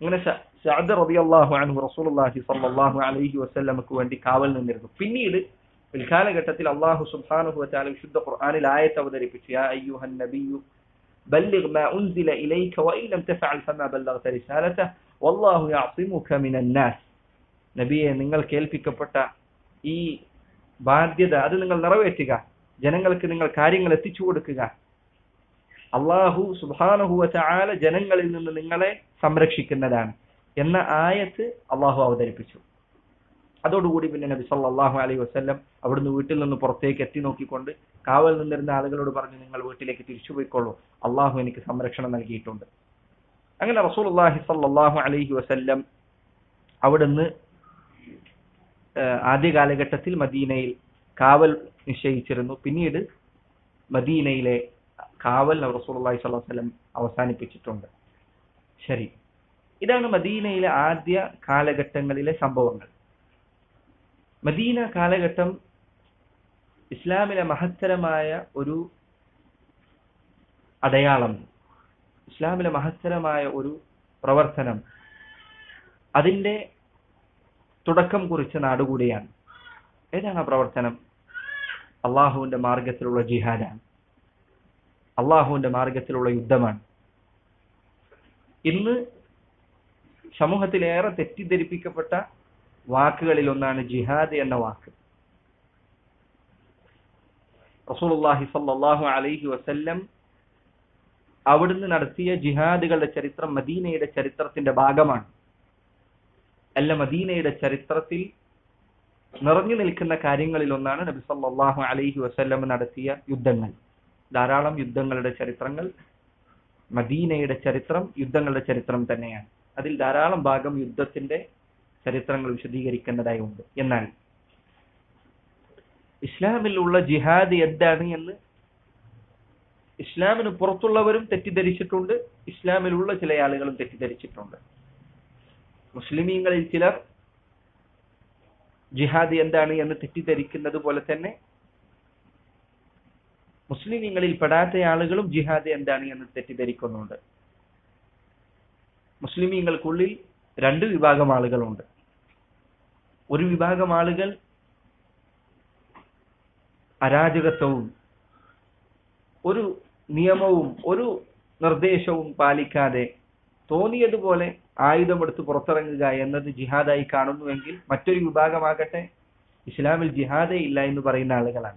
അങ്ങനെ സഅദ് റളിയല്ലാഹു അൻഹു റസൂലുള്ളാഹി സ്വല്ലല്ലാഹു അലൈഹി വസല്ലമക്ക് വേണ്ടി കാവൽ നിന്നിരുന്നു പിന്നീട് പിൽക്കാലഘട്ടത്തിൽ അള്ളാഹു സുബ്ഹാനഹു വതആല വിശുദ്ധ ഖുർആനിൽ ആയത്ത് അവതരിപ്പിച്ചു യാ അയ്യുഹൻ നബിയ്യു ബല്ലിഗ് മാ ഉൻസില ഇലൈക വഇൻ ലം തഫഅൽ ഫമാ ബല്ലഗ്ത റിസാലതഹു വല്ലാഹു യഅസിമുക മിനൻ നാസ് നബിയെ നിങ്ങൾ കേൾപ്പിക്കപ്പെട്ട ഈ ബാധ്യത അത് നിങ്ങൾ നിറവേറ്റുക ജനങ്ങൾക്ക് നിങ്ങൾ കാര്യങ്ങൾ എത്തിച്ചു കൊടുക്കുക അള്ളാഹു സുബാനഹു വചാല ജനങ്ങളിൽ നിന്ന് നിങ്ങളെ സംരക്ഷിക്കുന്നതാണ് എന്ന ആയത്ത് അള്ളാഹു അവതരിപ്പിച്ചു അതോടുകൂടി പിന്നെ നബി സല്ലല്ലാഹു അലൈഹി വസല്ലം അവിടുന്ന് വീട്ടിൽ നിന്ന് പുറത്തേക്ക് എത്തി നോക്കിക്കൊണ്ട് കാവൽ നിന്നിരുന്ന ആളുകളോട് പറഞ്ഞു നിങ്ങൾ വീട്ടിലേക്ക് തിരിച്ചു പോയിക്കൊള്ളൂ അള്ളാഹു എനിക്ക് സംരക്ഷണം നൽകിയിട്ടുണ്ട് അങ്ങനെ റസൂലുള്ളാഹി സല്ലല്ലാഹു അലൈഹി വസല്ലം അവിടുന്ന് ഏഹ്, ആദ്യ കാലഘട്ടത്തിൽ മദീനയിൽ കാവൽ നിശ്ചയിച്ചിരുന്നു പിന്നീട് മദീനയിലെ കാവൽ റസൂലുള്ളാഹി സ്വല്ലല്ലാഹു അലൈഹി വസല്ലം അവസാനിപ്പിച്ചിട്ടുണ്ട് ശരി ഇതാണ് മദീനയിലെ ആദ്യ കാലഘട്ടങ്ങളിലെ സംഭവങ്ങൾ മദീന കാലഘട്ടം ഇസ്ലാമിലെ മഹത്തരമായ ഒരു അടയാളം ഇസ്ലാമിലെ മഹത്തരമായ ഒരു പ്രവർത്തനം അതിന്റെ തുടക്കം കുറിച്ച നാടുകൂടിയാണ് ഏതാണ് ആ പ്രവർത്തനം അള്ളാഹുവിന്റെ മാർഗത്തിലുള്ള ജിഹാദാണ് അള്ളാഹുവിന്റെ മാർഗത്തിലുള്ള യുദ്ധമാണ് ഇന്ന് സമൂഹത്തിലേറെ തെറ്റിദ്ധരിപ്പിക്കപ്പെട്ട വാക്കുകളിൽ ഒന്നാണ് ജിഹാദ് എന്ന വാക്ക് റസൂലുള്ളാഹി സ്വല്ലല്ലാഹു അലൈഹി വസല്ലം അവിടുന്ന് നടത്തിയ ജിഹാദുകളുടെ ചരിത്രം മദീനയുടെ ചരിത്രത്തിന്റെ ഭാഗമാണ് അല്ല മദീനയുടെ ചരിത്രത്തിൽ നിറഞ്ഞു നിൽക്കുന്ന കാര്യങ്ങളിൽ ഒന്നാണ് നബി സല്ലല്ലാഹു അലൈഹി വസല്ലം നടത്തിയ യുദ്ധങ്ങൾ ധാരാളം യുദ്ധങ്ങളുടെ ചരിത്രങ്ങൾ മദീനയുടെ ചരിത്രം യുദ്ധങ്ങളുടെ ചരിത്രം തന്നെയാണ് അതിൽ ധാരാളം ഭാഗം യുദ്ധത്തിന്റെ ചരിത്രങ്ങൾ വിശദീകരിക്കേണ്ടതായി ഉണ്ട് എന്നാൽ ഇസ്ലാമിലുള്ള ജിഹാദ് എന്താണ് എന്ന് ഇസ്ലാമിന് പുറത്തുള്ളവരും തെറ്റിദ്ധരിച്ചിട്ടുണ്ട് ഇസ്ലാമിലുള്ള ചില ആളുകളും തെറ്റിദ്ധരിച്ചിട്ടുണ്ട് മുസ്ലിമീങ്ങളിൽ ചിലർ ജിഹാദ് എന്താണ് എന്ന് തെറ്റിദ്ധരിക്കുന്നത് പോലെ തന്നെ മുസ്ലിമീങ്ങളിൽ പെടാത്ത ആളുകളും ജിഹാദ് എന്താണ് എന്ന് തെറ്റിദ്ധരിക്കുന്നുണ്ട് മുസ്ലിമീങ്ങൾക്കുള്ളിൽ രണ്ട് വിഭാഗം ആളുകളുണ്ട് ഒരു വിഭാഗം ആളുകൾ അരാജകത്വവും ഒരു നിയമവും ഒരു നിർദ്ദേശവും പാലിക്കാതെ തോന്നിയതുപോലെ ആയുധമെടുത്ത് പുറത്തിറങ്ങുക എന്നത് ജിഹാദായി കാണുന്നുവെങ്കിൽ മറ്റൊരു വിഭാഗമാകട്ടെ ഇസ്ലാമിൽ ജിഹാദേ ഇല്ല എന്ന് പറയുന്ന ആളുകളാണ്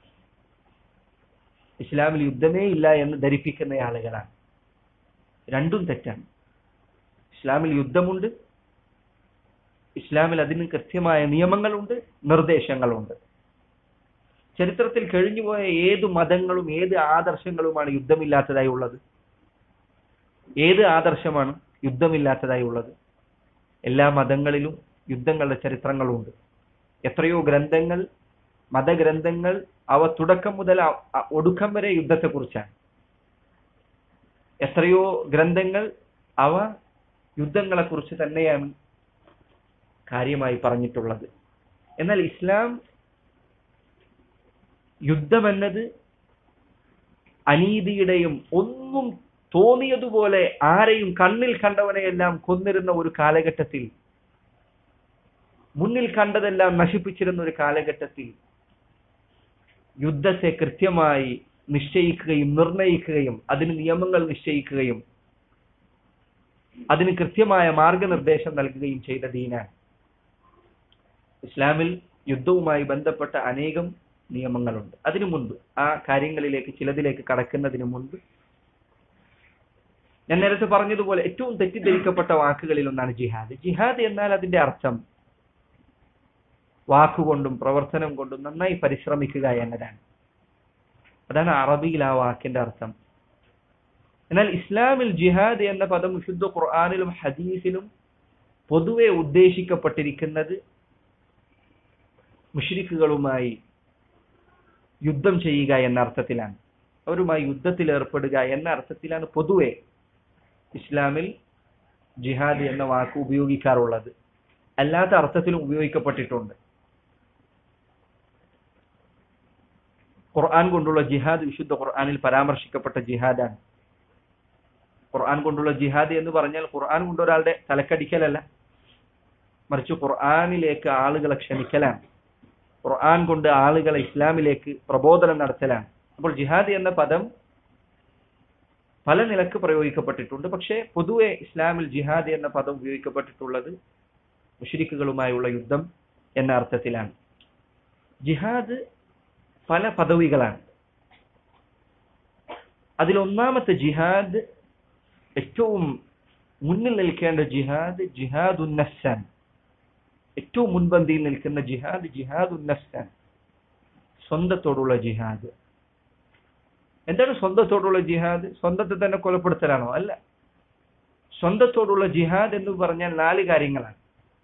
ഇസ്ലാമിൽ യുദ്ധമേ ഇല്ല എന്ന് ധരിപ്പിക്കുന്ന ആളുകളാണ് രണ്ടും തെറ്റാണ് ഇസ്ലാമിൽ യുദ്ധമുണ്ട് ഇസ്ലാമിൽ അതിന് കൃത്യമായ നിയമങ്ങളുണ്ട് നിർദ്ദേശങ്ങളുണ്ട് ചരിത്രത്തിൽ കഴിഞ്ഞുപോയ ഏത് മതങ്ങളും ഏത് ആദർശങ്ങളുമാണ് യുദ്ധമില്ലാത്തതായി ഉള്ളത് ഏത് ആദർശമാണ് യുദ്ധമില്ലാത്തതായി ഉള്ളത് എല്ലാ മതങ്ങളിലും യുദ്ധങ്ങളുടെ ചരിത്രങ്ങളുണ്ട് എത്രയോ ഗ്രന്ഥങ്ങൾ മതഗ്രന്ഥങ്ങൾ അവ തുടക്കം മുതൽ അ- അ- ഒടുക്കം വരെ യുദ്ധത്തെക്കുറിച്ചാണ് എത്രയോ ഗ്രന്ഥങ്ങൾ അവ യുദ്ധങ്ങളെക്കുറിച്ച് തന്നെയാണ് കാര്യമായി പറഞ്ഞിട്ടുള്ളത് എന്നാൽ ഇസ്ലാം യുദ്ധമെന്നത് അനീതിയുടെയും ഒന്നും തോന്നിയതുപോലെ ആരെയും കണ്ണിൽ കണ്ടവനെയെല്ലാം കൊന്നിരുന്ന ഒരു കാലഘട്ടത്തിൽ മുന്നിൽ കണ്ടതെല്ലാം നശിപ്പിച്ചിരുന്ന ഒരു കാലഘട്ടത്തിൽ യുദ്ധത്തെ കൃത്യമായി നിശ്ചയിക്കുകയും നിർണയിക്കുകയും അതിന് നിയമങ്ങൾ നിശ്ചയിക്കുകയും അതിന് കൃത്യമായ മാർഗനിർദ്ദേശം നൽകുകയും ചെയ്ത ദീനാണ് ഇസ്ലാമിൽ യുദ്ധവുമായി ബന്ധപ്പെട്ട അനേകം നിയമങ്ങളുണ്ട് അതിനു മുൻപ് ആ കാര്യങ്ങളിലേക്ക് ചിലതിലേക്ക് കടക്കുന്നതിന് മുൻപ് ഞാൻ നേരത്തെ പറഞ്ഞതുപോലെ ഏറ്റവും തെറ്റിദ്ധരിക്കപ്പെട്ട വാക്കുകളിൽ ഒന്നാണ് ജിഹാദ് ജിഹാദ് എന്നാൽ അതിന്റെ അർത്ഥം വാക്കുകൊണ്ടും പ്രവർത്തനം കൊണ്ടും നന്നായി പരിശ്രമിക്കുക എന്നതാണ് അതാണ് അറബിയിൽ ആ വാക്കിന്റെ അർത്ഥം എന്നാൽ ഇസ്ലാമിൽ ജിഹാദ് എന്ന പദം വിശുദ്ധ ഖുർആാനിലും ഹദീസിലും പൊതുവെ ഉദ്ദേശിക്കപ്പെട്ടിരിക്കുന്നത് മുഷ്രിഖുകളുമായി യുദ്ധം ചെയ്യുക എന്ന അർത്ഥത്തിലാണ് അവരുമായി യുദ്ധത്തിൽ ഏർപ്പെടുക എന്ന അർത്ഥത്തിലാണ് പൊതുവെ ഇസ്ലാമിൽ ജിഹാദ് എന്ന വാക്ക് ഉപയോഗിക്കാറുള്ളത് അല്ലാത്ത അർത്ഥത്തിലും ഉപയോഗിക്കപ്പെട്ടിട്ടുണ്ട് ഖുർആൻ കൊണ്ടുള്ള ജിഹാദ് വിശുദ്ധ ഖുർആനിൽ പരാമർശിക്കപ്പെട്ട ജിഹാദാണ് ഖുർആൻ കൊണ്ടുള്ള ജിഹാദ് എന്ന് പറഞ്ഞാൽ ഖുർആൻ കൊണ്ട് ഒരാളുടെ തലക്കടിക്കലല്ല മറിച്ച് ഖുർആനിലേക്ക് ആളുകളെ ക്ഷണിക്കലാണ് ഖുർആൻ കൊണ്ട് ആളുകളെ ഇസ്ലാമിലേക്ക് പ്രബോധനം നടത്തലാണ് അപ്പോൾ ജിഹാദ് എന്ന പദം പല നിലക്ക് പ്രയോഗിക്കപ്പെട്ടിട്ടുണ്ട് പക്ഷേ പൊതുവെ ഇസ്ലാമിൽ ജിഹാദ് എന്ന പദം ഉപയോഗിക്കപ്പെട്ടിട്ടുള്ളത് മുഷരിക്കുകളുമായുള്ള യുദ്ധം എന്ന അർത്ഥത്തിലാണ് ജിഹാദ് പല പദവികളാണ് അതിലൊന്നാമത്തെ ജിഹാദ് ഏറ്റവും മുന്നിൽ നിൽക്കേണ്ട ജിഹാദ് ജിഹാദ് ഉന്നസ്സാൻ ഏറ്റവും മുൻപന്തിയിൽ നിൽക്കുന്ന ജിഹാദ് ജിഹാദ് ഉന്നസ്സാൻ സ്വന്തത്തോടുള്ള ജിഹാദ് എന്താണ് സ്വന്തത്തോടുള്ള ജിഹാദ് സ്വന്തത്തെ തന്നെ കൊലപ്പെടുത്തലാണോ അല്ല സ്വന്തത്തോടുള്ള ജിഹാദ് എന്ന് പറഞ്ഞാൽ നാല് കാര്യങ്ങളാണ്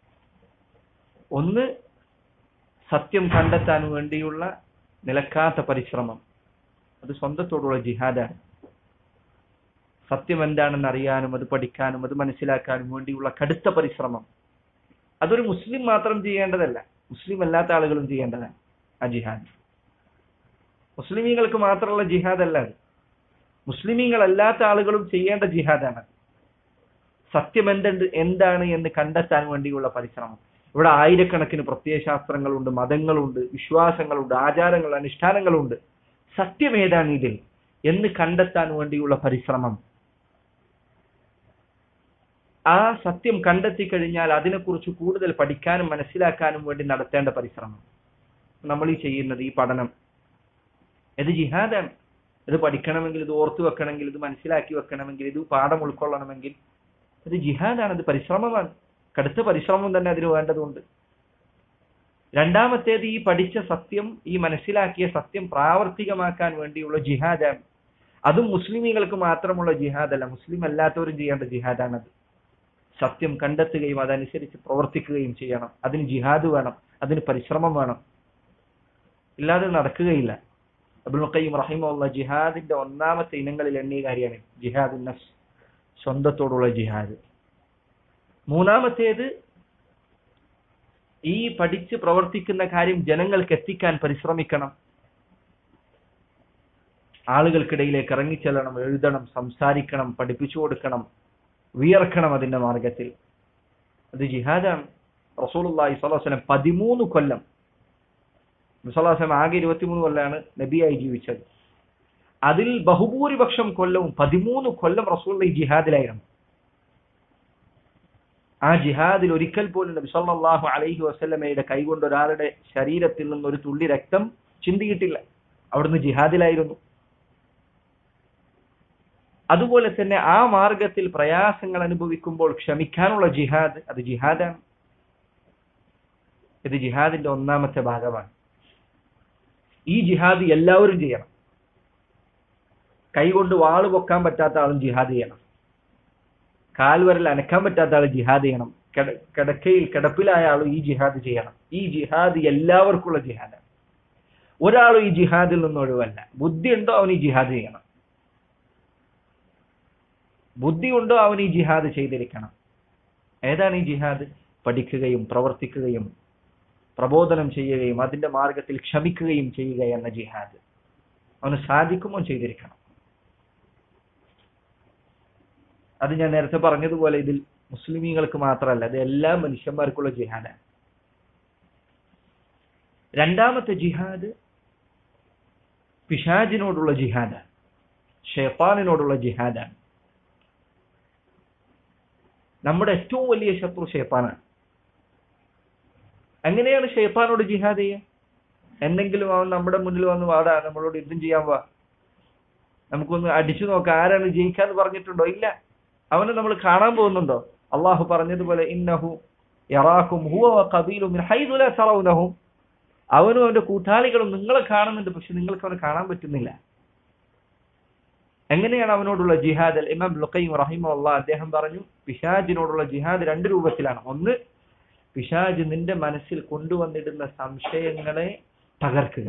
ഒന്ന് സത്യം കണ്ടെത്താൻ വേണ്ടിയുള്ള നിലക്കാത്ത പരിശ്രമം അത് സ്വന്തത്തോടുള്ള ജിഹാദാണ് സത്യം എന്താണെന്ന് അറിയാനും അത് പഠിക്കാനും അത് മനസ്സിലാക്കാനും വേണ്ടിയുള്ള കടുത്ത പരിശ്രമം അതൊരു മുസ്ലിം മാത്രം ചെയ്യേണ്ടതല്ല മുസ്ലിം അല്ലാത്ത ആളുകളും ചെയ്യേണ്ടതാണ് ആ ജിഹാദ് മുസ്ലിമീങ്ങൾക്ക് മാത്രമുള്ള ജിഹാദ് അല്ല അത് മുസ്ലിമീങ്ങളല്ലാത്ത ആളുകളും ചെയ്യേണ്ട ജിഹാദാണ് സത്യം എന്തുണ്ട് എന്താണ് എന്ന് കണ്ടെത്താൻ വേണ്ടിയുള്ള പരിശ്രമം ഇവിടെ ആയിരക്കണക്കിന് പ്രത്യയശാസ്ത്രങ്ങളുണ്ട് മതങ്ങളുണ്ട് വിശ്വാസങ്ങളുണ്ട് ആചാരങ്ങൾ അനുഷ്ഠാനങ്ങളുണ്ട് സത്യം ഏതാണ് ഇതിൽ എന്ന് കണ്ടെത്താൻ വേണ്ടിയുള്ള പരിശ്രമം ആ സത്യം കണ്ടെത്തി കഴിഞ്ഞാൽ അതിനെക്കുറിച്ച് കൂടുതൽ പഠിക്കാനും മനസ്സിലാക്കാനും വേണ്ടി നടത്തേണ്ട പരിശ്രമം നമ്മൾ ഈ ചെയ്യുന്നത് ഈ പഠനം ഇത് ജിഹാദാണ് ഇത് പഠിക്കണമെങ്കിൽ ഇത് ഓർത്തു വെക്കണമെങ്കിൽ ഇത് മനസ്സിലാക്കി വെക്കണമെങ്കിൽ ഇത് പാഠം ഉൾക്കൊള്ളണമെങ്കിൽ ഇത് ജിഹാദാണ് ഇത് പരിശ്രമമാണ് കടുത്ത പരിശ്രമം തന്നെ അതിന് വേണ്ടതുണ്ട് രണ്ടാമത്തേത് ഈ പഠിച്ച സത്യം ഈ മനസ്സിലാക്കിയ സത്യം പ്രാവർത്തികമാക്കാൻ വേണ്ടിയുള്ള ജിഹാദാണ് അതും മുസ്ലിമീങ്ങൾക്ക് മാത്രമുള്ള ജിഹാദല്ല മുസ്ലിം അല്ലാത്തവരും ചെയ്യേണ്ട ജിഹാദാണത് സത്യം കണ്ടെത്തുകയും അതനുസരിച്ച് പ്രവർത്തിക്കുകയും ചെയ്യണം അതിന് ജിഹാദ് വേണം അതിന് പരിശ്രമം വേണം ഇല്ലാതെ നടക്കുകയില്ല അബുൽ ഖയ്യിം റഹിമുള്ള ജിഹാദിന്റെ ഒന്നാമത്തെ ഇനങ്ങളിൽ എണ്ണിയ കാര്യമാണ് ജിഹാദ് നഫ്സ് സ്വന്തത്തോടുള്ള ജിഹാദ് മൂന്നാമത്തേത് ഈ പഠിച്ച് പ്രവർത്തിക്കുന്ന കാര്യം ജനങ്ങൾക്ക് എത്തിക്കാൻ പരിശ്രമിക്കണം ആളുകൾക്കിടയിലേക്ക് ഇറങ്ങിച്ചെല്ലണം എഴുതണം സംസാരിക്കണം പഠിപ്പിച്ചു കൊടുക്കണം വിയർക്കണം അതിന്റെ മാർഗത്തിൽ അത് ജിഹാദാണ് റസൂലുള്ളാഹി സ്വല്ലല്ലാഹു അലൈഹി വസല്ലം പതിമൂന്ന് കൊല്ലം മുസലാസം ആകെ ഇരുപത്തിമൂന്ന് കൊല്ലാണ് നബിയായി ജീവിച്ചത് അതിൽ ബഹുഭൂരിപക്ഷം കൊല്ലവും പതിമൂന്ന് കൊല്ലം റസൂൽ ഈ ജിഹാദിലായിരുന്നു ആ ജിഹാദിൽ ഒരിക്കൽ പോലും നബി സല്ലല്ലാഹു അലൈഹി വസല്ലമയുടെ കൈകൊണ്ട് ഒരാളുടെ ശരീരത്തിൽ നിന്ന് ഒരു തുള്ളി രക്തം ചിന്തിയിട്ടില്ല അവിടുന്ന് ജിഹാദിലായിരുന്നു അതുപോലെ തന്നെ ആ മാർഗത്തിൽ പ്രയാസങ്ങൾ അനുഭവിക്കുമ്പോൾ ക്ഷമിക്കാനുള്ള ജിഹാദ് അത് ജിഹാദാണ് ഇത് ജിഹാദിന്റെ ഒന്നാമത്തെ ഭാഗമാണ് ഈ ജിഹാദ് എല്ലാവരും ചെയ്യണം കൈകൊണ്ട് വാള് പൊക്കാൻ പറ്റാത്ത ആളും ജിഹാദ് ചെയ്യണം കാൽവരൽ അനക്കാൻ പറ്റാത്ത ആൾ ജിഹാദ് ചെയ്യണം കിടക്കയിൽ കിടപ്പിലായ ആളും ഈ ജിഹാദ് ചെയ്യണം ഈ ജിഹാദ് എല്ലാവർക്കുള്ള ജിഹാദാണ് ഒരാളും ഈ ജിഹാദിൽ നിന്ന് ഒഴിവല്ല ബുദ്ധി ഉണ്ടോ അവൻ ഈ ജിഹാദ് ചെയ്യണം ബുദ്ധി ഉണ്ടോ അവൻ ഈ ജിഹാദ് ചെയ്തിരിക്കണം ഏതാണ് ഈ ജിഹാദ് പഠിക്കുകയും പ്രവർത്തിക്കുകയും പ്രബോധനം ചെയ്യുകയും അതിന്റെ മാർഗത്തിൽ ക്ഷമിക്കുകയും ചെയ്യുക എന്ന ജിഹാദ് അവന് സാധിക്കുമോ ചെയ്തിരിക്കണം അത് ഞാൻ നേരത്തെ പറഞ്ഞതുപോലെ ഇതിൽ മുസ്ലിമീങ്ങൾക്ക് മാത്രമല്ല ഇത് എല്ലാ മനുഷ്യന്മാർക്കുള്ള ജിഹാദാണ് രണ്ടാമത്തെ ജിഹാദ് പിശാജിനോടുള്ള ജിഹാദാണ് ഷെയ്ത്താനിനോടുള്ള ജിഹാദാണ് നമ്മുടെ ഏറ്റവും വലിയ ശത്രു ഷെയ്ത്താനാണ് എങ്ങനെയാണ് ഷെയ്ത്താനോട് ജിഹാദ് ചെയ്യുക എന്തെങ്കിലും അവൻ നമ്മുടെ മുന്നിൽ വന്ന് വാടാ നമ്മളോട് യുദ്ധം ചെയ്യാൻ വാ നമുക്കൊന്ന് അടിച്ചു നോക്കാം ആരാണ് ജയിക്കാന്ന് പറഞ്ഞിട്ടുണ്ടോ ഇല്ല അവനെ നമ്മൾ കാണാൻ പോകുന്നുണ്ടോ അള്ളാഹു പറഞ്ഞതുപോലെ ഇന്നഹു യറാഖും ഹുവ ഖബീലു മിൻ ഹൈദു ലാ തറൗനഹും അവനും അവന്റെ കൂട്ടാളികളും നിങ്ങളെ കാണുന്നുണ്ട് പക്ഷെ നിങ്ങൾക്ക് അവനെ കാണാൻ പറ്റുന്നില്ല എങ്ങനെയാണ് അവനോടുള്ള ജിഹാദ് അൽ ഇമാം ലുഖൈം റഹിമുള്ള അദ്ദേഹം പറഞ്ഞു പിശാജിനോടുള്ള ജിഹാദ് രണ്ട് രൂപത്തിലാണ് ഒന്ന് പിശാജ് നിന്റെ മനസ്സിൽ കൊണ്ടുവന്നിടുന്ന സംശയങ്ങളെ തകർക്കുക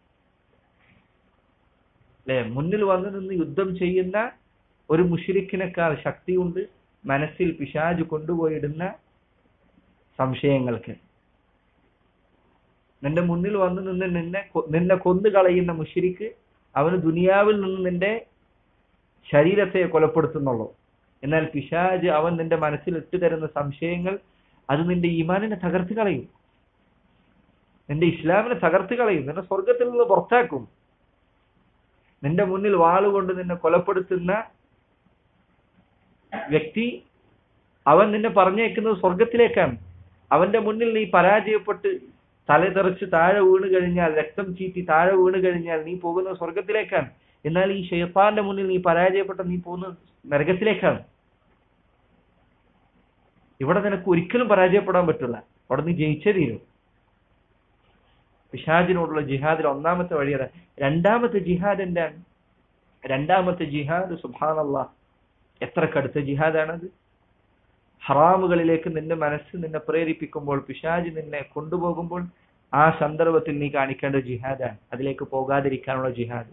അല്ലെ മുന്നിൽ വന്നു നിന്ന് യുദ്ധം ചെയ്യുന്ന ഒരു മുഷിരിക്കിനേക്കാൾ ശക്തിയുണ്ട് മനസ്സിൽ പിശാജ് കൊണ്ടുപോയിടുന്ന സംശയങ്ങൾക്ക് നിന്റെ മുന്നിൽ വന്നു നിന്ന് നിന്നെ നിന്നെ കൊന്നു കളയുന്ന മുഷിരിക്ക് അവന് ദുനിയാവിൽ നിന്ന് നിന്റെ ശരീരത്തെ കൊലപ്പെടുത്തുന്നുള്ളൂ എന്നാൽ പിശാജ് അവൻ നിന്റെ മനസ്സിൽ ഇട്ടു തരുന്ന സംശയങ്ങൾ അത് നിന്റെ ഈമാനിനെ തകർത്ത് കളയും നിന്റെ ഇസ്ലാമിനെ തകർത്ത് കളയും നിന്നെ സ്വർഗത്തിൽ നിന്ന് പുറത്താക്കും നിന്റെ മുന്നിൽ വാളുകൊണ്ട് നിന്നെ കൊലപ്പെടുത്തുന്ന വ്യക്തി അവൻ നിന്നെ പറഞ്ഞേക്കുന്നത് സ്വർഗത്തിലേക്കാണ് അവന്റെ മുന്നിൽ നീ പരാജയപ്പെട്ട് തലതെറിച്ച് താഴെ വീണ് കഴിഞ്ഞാൽ രക്തം ചീറ്റി താഴെ വീണ് കഴിഞ്ഞാൽ നീ പോകുന്നത് സ്വർഗത്തിലേക്കാണ് എന്നാൽ ഈ ഷെയ്ത്താന്റെ മുന്നിൽ നീ പരാജയപ്പെട്ട നീ പോകുന്നത് നരകത്തിലേക്കാണ് ഇവിടെ നിനക്ക് ഒരിക്കലും പരാജയപ്പെടാൻ പറ്റില്ല അവിടെ നീ ജയിച്ചേ തീരും പിശാജിനോടുള്ള ജിഹാദിൽ ഒന്നാമത്തെ വഴി അതാ രണ്ടാമത്തെ ജിഹാദ് എന്താണ് രണ്ടാമത്തെ ജിഹാദ് സുബാനല്ല എത്ര കടുത്ത ജിഹാദാണത് ഹറാമുകളിലേക്ക് നിന്റെ മനസ്സ് നിന്നെ പ്രേരിപ്പിക്കുമ്പോൾ പിശാജ് നിന്നെ കൊണ്ടുപോകുമ്പോൾ ആ സന്ദർഭത്തിൽ നീ കാണിക്കേണ്ട ജിഹാദാണ് അതിലേക്ക് പോകാതിരിക്കാനുള്ള ജിഹാദ്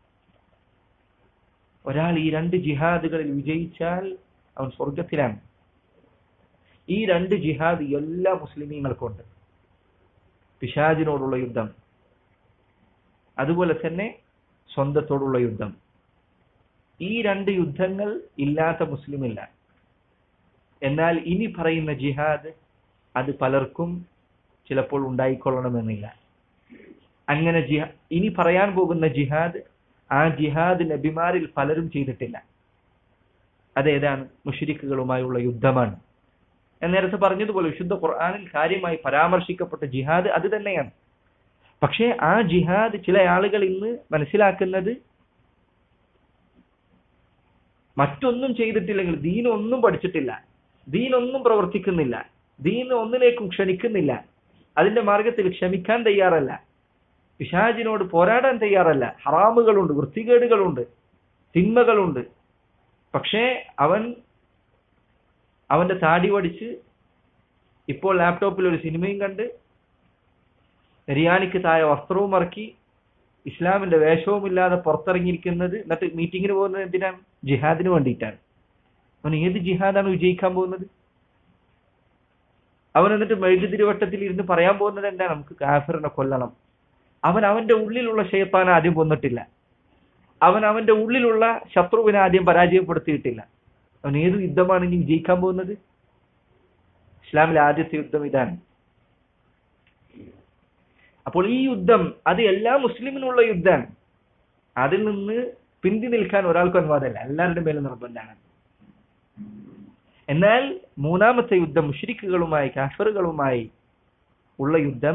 ഒരാൾ ഈ രണ്ട് ജിഹാദുകളിൽ വിജയിച്ചാൽ അവൻ സ്വർഗത്തിലാണ് ഈ രണ്ട് ജിഹാദ് എല്ലാ മുസ്ലിമീങ്ങൾക്കുണ്ട് പിശാജിനോടുള്ള യുദ്ധം അതുപോലെ തന്നെ സ്വന്തത്തോടുള്ള യുദ്ധം ഈ രണ്ട് യുദ്ധങ്ങൾ ഇല്ലാത്ത മുസ്ലിമില്ല എന്നാൽ ഇനി പറയുന്ന ജിഹാദ് അത് പലർക്കും ചിലപ്പോൾ ഉണ്ടായിക്കൊള്ളണമെന്നില്ല അങ്ങനെ ജിഹാ ഇനി പറയാൻ പോകുന്ന ജിഹാദ് ആ ജിഹാദ് നബിമാരിൽ പലരും ചെയ്തിട്ടില്ല അതേതാണ് മുഷരിക്കുകളുമായുള്ള യുദ്ധമാണ് ഞാൻ നേരത്തെ പറഞ്ഞതുപോലെ വിശുദ്ധ ഖുർആാനിൽ കാര്യമായി പരാമർശിക്കപ്പെട്ട ജിഹാദ് അത് തന്നെയാണ് പക്ഷേ ആ ജിഹാദ് ചില ആളുകൾ ഇന്ന് മനസ്സിലാക്കുന്നത് മറ്റൊന്നും ചെയ്തിട്ടില്ലെങ്കിൽ ദീനൊന്നും പഠിച്ചിട്ടില്ല ദീനൊന്നും പ്രവർത്തിക്കുന്നില്ല ദീൻ ഒന്നിലേക്കും ക്ഷണിക്കുന്നില്ല അതിന്റെ മാർഗത്തിൽ ക്ഷമിക്കാൻ തയ്യാറല്ല പിശാജിനോട് പോരാടാൻ തയ്യാറല്ല ഹറാമുകളുണ്ട് വൃത്തികേടുകളുണ്ട് തിന്മകളുണ്ട് പക്ഷേ അവൻ അവന്റെ താടി വടിച്ച് ഇപ്പോൾ ലാപ്ടോപ്പിൽ ഒരു സിനിമയും കണ്ട് ബിരിയാണിക്ക് താഴെ വസ്ത്രവും ഇറക്കി ഇസ്ലാമിന്റെ വേഷവും ഇല്ലാതെ പുറത്തിറങ്ങിയിരിക്കുന്നത് എന്നിട്ട് മീറ്റിങ്ങിന് പോകുന്നത് എന്തിനാണ് ജിഹാദിന് വേണ്ടിയിട്ടാണ് അവൻ ഏത് ജിഹാദാണ് വിജയിക്കാൻ പോകുന്നത് അവൻ എന്നിട്ട് മെഴുകുതിരിവട്ടത്തിൽ ഇരുന്ന് പറയാൻ പോകുന്നത് എന്താണ് നമുക്ക് കാഫിറിനെ കൊല്ലണം അവൻ അവന്റെ ഉള്ളിലുള്ള ഷെയ്ത്താൻ ആദ്യം കൊന്നിട്ടില്ല അവൻ അവന്റെ ഉള്ളിലുള്ള ശത്രുവിനെ ആദ്യം പരാജയപ്പെടുത്തിയിട്ടില്ല അവൻ ഏത് യുദ്ധമാണ് ഇനി വിജയിക്കാൻ പോകുന്നത് ഇസ്ലാമിലെ ആദ്യത്തെ യുദ്ധം ഇതാണ് അപ്പോൾ ഈ യുദ്ധം അത് എല്ലാ മുസ്ലിമിനുള്ള യുദ്ധമാണ് അതിൽ നിന്ന് പിന്തി നിൽക്കാൻ ഒരാൾക്കും അനുവാദമല്ല എല്ലാവരുടെ മേലും നിർബന്ധമാണ് എന്നാൽ മൂന്നാമത്തെ യുദ്ധം മുഷരിക്കുകളുമായി കാഫറുകളുമായി ഉള്ള യുദ്ധം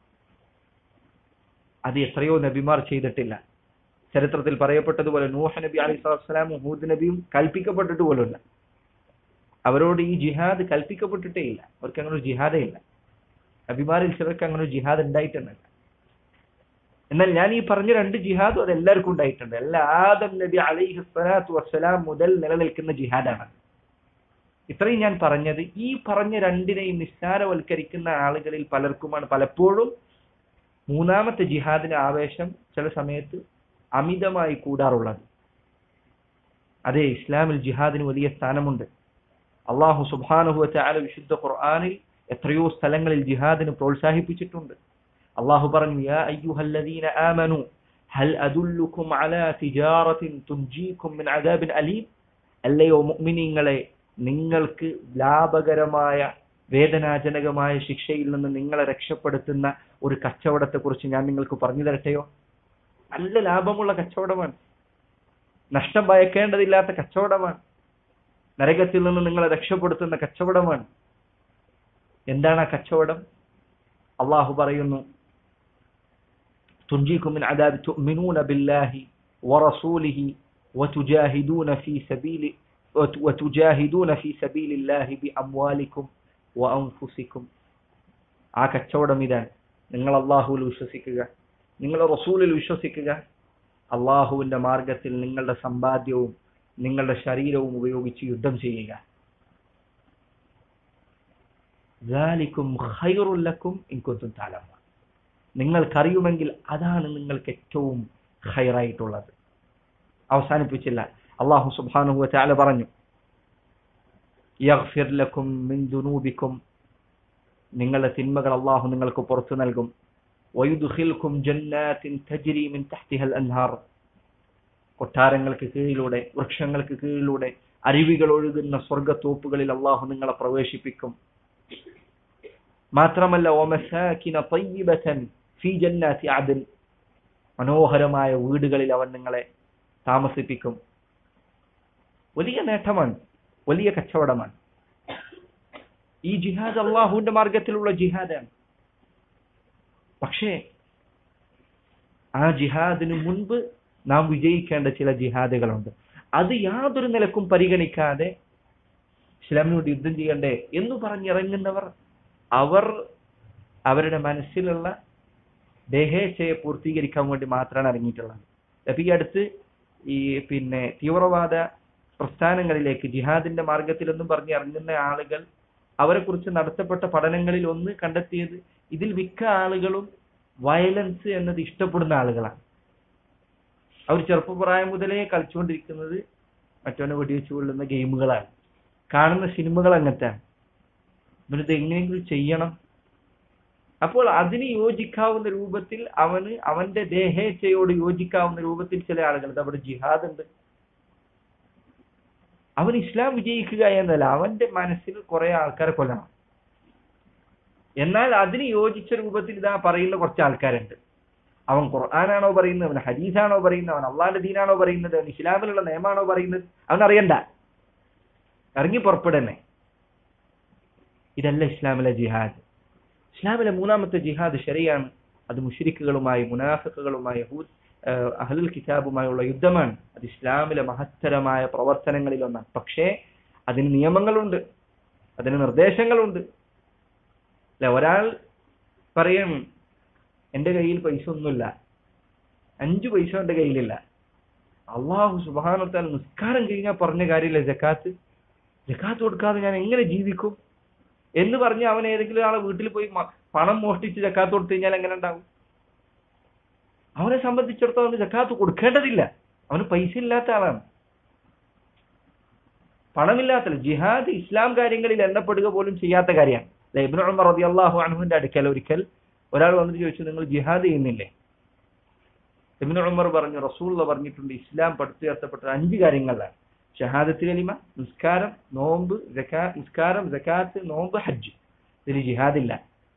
അത് എത്രയോ നബിമാർ ചെയ്തിട്ടില്ല ചരിത്രത്തിൽ പറയപ്പെട്ടതുപോലെ നൂഹ നബി അലി സ്വലാമും ഹൂദ് നബിയും കൽപ്പിക്കപ്പെട്ടിട്ട് പോലുമില്ല അവരോട് ഈ ജിഹാദ് കൽപ്പിക്കപ്പെട്ടിട്ടേ ഇല്ല അവർക്ക് അങ്ങനെ ഒരു ജിഹാദേ ഇല്ല നബിമാരിൽ ചിലർക്ക് അങ്ങനെ ഒരു ജിഹാദ് ഉണ്ടായിട്ടുണ്ടല്ല എന്നാൽ ഞാൻ ഈ പറഞ്ഞ രണ്ട് ജിഹാദും അത് എല്ലാവർക്കും ഉണ്ടായിട്ടുണ്ട് എല്ലാ ആദം നബി അലൈഹി സ്വലാത്തു വസ്സലാം മുതൽ നിലനിൽക്കുന്ന ജിഹാദാണ് ഇത്രയും ഞാൻ പറഞ്ഞത് ഈ പറഞ്ഞ രണ്ടിനെയും നിസ്സാരവൽക്കരിക്കുന്ന ആളുകളിൽ പലർക്കുമാണ് പലപ്പോഴും മൂന്നാമത്തെ ജിഹാദിന്റെ ആവേശം ചില സമയത്ത് അമിതമായി കൂടാറുള്ളത് അതെ ഇസ്ലാമിൽ ജിഹാദിന് വലിയ സ്ഥാനമുണ്ട് അള്ളാഹു സുബാനുഹുവത്തെ ആല വിശുദ്ധ ഖുർആാനിൽ എത്രയോ സ്ഥലങ്ങളിൽ ജിഹാദിന് പ്രോത്സാഹിപ്പിച്ചിട്ടുണ്ട് അള്ളാഹു പറഞ്ഞു യാ അയ്യുഹല്ലദീന ആമനു ഹൽ അദുല്ലുക്കും അലാ തിജാറത്തിൻ തുൻജീക്കും മിൻ അദാബിൻ അലീം അല്ലയോ മുഅ്മിനീങ്ങളെ നിങ്ങൾക്ക് ലാഭകരമായ വേദനാജനകമായ ശിക്ഷയിൽ നിന്ന് നിങ്ങളെ രക്ഷപ്പെടുത്തുന്ന ഒരു കച്ചവടത്തെക്കുറിച്ച് ഞാൻ നിങ്ങൾക്ക് പറഞ്ഞു തരട്ടെയോ നല്ല ലാഭമുള്ള കച്ചവടമാണ് നഷ്ടം ഭയക്കേണ്ടതില്ലാത്ത കച്ചവടമാണ് നരകത്തിൽ നിന്ന് നിങ്ങളെ രക്ഷപ്പെടുത്തുന്ന കച്ചവടമാണ് എന്താണ് ആ കച്ചവടം അള്ളാഹു പറയുന്നു തുഞ്ചിക്കും മിൻ അദാബ് തുഅ്മിനൂന ബില്ലാഹി വറസൂലിഹി വതുജാഹിദൂന ഫീ സബീലി وتجاهدون في سبيل الله بأموالكم وأنفسكم ആ കച്ചവടം ഇതാണ് നിങ്ങൾ അള്ളാഹുവിൽ വിശ്വസിക്കുക നിങ്ങൾ റസൂലിൽ വിശ്വസിക്കുക അള്ളാഹുവിന്റെ മാർഗത്തിൽ നിങ്ങളുടെ സമ്പാദ്യവും നിങ്ങളുടെ ശരീരവും ഉപയോഗിച്ച് യുദ്ധം ചെയ്യുക നിങ്ങൾക്കറിയുമെങ്കിൽ അതാണ് നിങ്ങൾക്ക് ഏറ്റവും ഹൈറായിട്ടുള്ളത് അവസാനിപ്പിച്ചില്ല അള്ളാഹു സുബാനുഹു ചാല പറഞ്ഞു യഗ്ഫിർ ലക്കും മിൻ ദുനൂബിക്കും നിങ്ങളുടെ തിന്മകൾ അള്ളാഹു നിങ്ങൾക്ക് പുറത്തു നൽകും വയുദ്ഖിൽക്കും ജന്നാത്തിൻ തജ്രി മിൻ തഹ്തിഹൽ അൻഹാർ കൊട്ടാരങ്ങൾക്ക് കീഴിലൂടെ വൃക്ഷങ്ങൾക്ക് കീഴിലൂടെ അരുവികൾ ഒഴുകുന്ന സ്വർഗത്തോപ്പുകളിൽ അള്ളാഹു നിങ്ങളെ പ്രവേശിപ്പിക്കും മാത്രമല്ല ഓമസാക്കിന തയ്യിബതൻ ഫീ ജന്നാത്തി അദൻ മനോഹരമായ വീടുകളിൽ അവൻ നിങ്ങളെ താമസിപ്പിക്കും വലിയ നേട്ടമാണ് വലിയ കച്ചവടമാണ് ഈ ജിഹാദ് അള്ളാഹുവിന്റെ മാർഗത്തിലുള്ള ജിഹാദാണ് പക്ഷേ ആ ജിഹാദിന് മുൻപ് നാം വിജയിക്കേണ്ട ചില ജിഹാദുകളുണ്ട് അത് യാതൊരു നിലക്കും പരിഗണിക്കാതെ ഇസ്ലാമിനോട് യുദ്ധം ചെയ്യണ്ടേ എന്ന് പറഞ്ഞിറങ്ങുന്നവർ അവർ അവരുടെ മനസ്സിലുള്ള ദേഹേച്ഛയെ പൂർത്തീകരിക്കാൻ വേണ്ടി മാത്രമാണ് ഇറങ്ങിയിട്ടുള്ളത് അപ്പൊ ഈ അടുത്ത് ഈ പിന്നെ തീവ്രവാദ പ്രസ്ഥാനങ്ങളിലേക്ക് ജിഹാദിന്റെ മാർഗത്തിലൊന്നും പറഞ്ഞ് ഇറങ്ങുന്ന ആളുകൾ അവരെ കുറിച്ച് നടത്തപ്പെട്ട പഠനങ്ങളിൽ ഒന്ന് കണ്ടെത്തിയത് ഇതിൽ മിക്ക ആളുകളും വയലൻസ് എന്നത് ഇഷ്ടപ്പെടുന്ന ആളുകളാണ് അവർ ചെറുപ്പപ്രായം മുതലേ കളിച്ചുകൊണ്ടിരിക്കുന്നത് മറ്റവനെ വെടിവെച്ച് കൊള്ളുന്ന ഗെയിമുകളാണ് കാണുന്ന സിനിമകൾ അങ്ങനത്തെയാണ് ഇവനിത് എങ്ങനെയെങ്കിലും ചെയ്യണം അപ്പോൾ അതിന് യോജിക്കാവുന്ന രൂപത്തിൽ അവന് അവന്റെ ദേഹേച്ഛയോട് യോജിക്കാവുന്ന രൂപത്തിൽ ചില ആളുകൾ ഇത് അവിടെ ജിഹാദ് ഉണ്ട് അവൻ ഇസ്ലാം വിജയിക്കുക എന്നല്ല അവന്റെ മനസ്സിൽ കുറെ ആൾക്കാരെ കൊല്ലണം എന്നാൽ അതിന് യോജിച്ച രൂപത്തിൽ ഇതാ പറയുന്ന കുറച്ച് ആൾക്കാരുണ്ട് അവൻ ഖുർആാനാണോ പറയുന്നത് അവൻ ഹദീസാണോ പറയുന്നത് അവൻ അള്ളാന്റെ ദീനാണോ പറയുന്നത് അവൻ ഇസ്ലാമിലുള്ള നിയമമാണോ പറയുന്നത് അവൻ അറിയണ്ട ഇറങ്ങി പുറപ്പെടന്നെ ഇതല്ല ഇസ്ലാമിലെ ജിഹാദ് ഇസ്ലാമിലെ മൂന്നാമത്തെ ജിഹാദ് ശരിയാണ് അത് മുഷരിക്കുകളുമായി മുനാഫിക്കുകളുമായി അഹലുൽ കിതാബുമായുള്ള യുദ്ധമാണ് അത് ഇസ്ലാമിലെ മഹത്തരമായ പ്രവർത്തനങ്ങളിൽ ഒന്നാണ് പക്ഷേ അതിന് നിയമങ്ങളുണ്ട് അതിന് നിർദ്ദേശങ്ങളുണ്ട് അല്ലെ ഒരാൾ പറയും എന്റെ കയ്യിൽ പൈസ ഒന്നുമില്ല അഞ്ചു പൈസ എന്റെ കയ്യിലില്ല അള്ളാഹു സുബാനത്താൽ നിസ്കാരം കഴിഞ്ഞാൽ പറഞ്ഞ കാര്യമില്ല ജക്കാത്ത് ജക്കാത്ത് കൊടുക്കാതെ ഞാൻ എങ്ങനെ ജീവിക്കും എന്ന് പറഞ്ഞ് അവൻ ഏതെങ്കിലും ആളെ വീട്ടിൽ പോയി പണം മോഷ്ടിച്ച് ജക്കാത്ത് കൊടുത്തു കഴിഞ്ഞാൽ എങ്ങനെ ഉണ്ടാവും അവനെ സംബന്ധിച്ചിടത്തോളം ജക്കാത്ത് കൊടുക്കേണ്ടതില്ല അവന് പൈസ ഇല്ലാത്ത ആളാണ് പണമില്ലാത്ത ജിഹാദ് ഇസ്ലാം കാര്യങ്ങളിൽ എണ്ണപ്പെടുക പോലും ചെയ്യാത്ത കാര്യമാണ് ഇബ്നു ഉമർ റളിയല്ലാഹു അൻഹുവിന്റെ അടുക്കൽ ഒരിക്കൽ ഒരാൾ വന്നിട്ട് ചോദിച്ചു നിങ്ങൾ ജിഹാദ് ചെയ്യുന്നില്ലേ ഇബ്നു ഉമർ പറഞ്ഞു റസൂൽ പറഞ്ഞിട്ടുണ്ട് ഇസ്ലാം പടുത്തുയർത്തപ്പെട്ട അഞ്ച് കാര്യങ്ങളിലാണ് ഷഹാദത്ത് കലിമ നിസ്കാരം നോമ്പ് നിസ്കാരം ജക്കാത്ത് നോമ്പ് ഹജ്ജ് ഇതിൽ ജിഹാദില്ല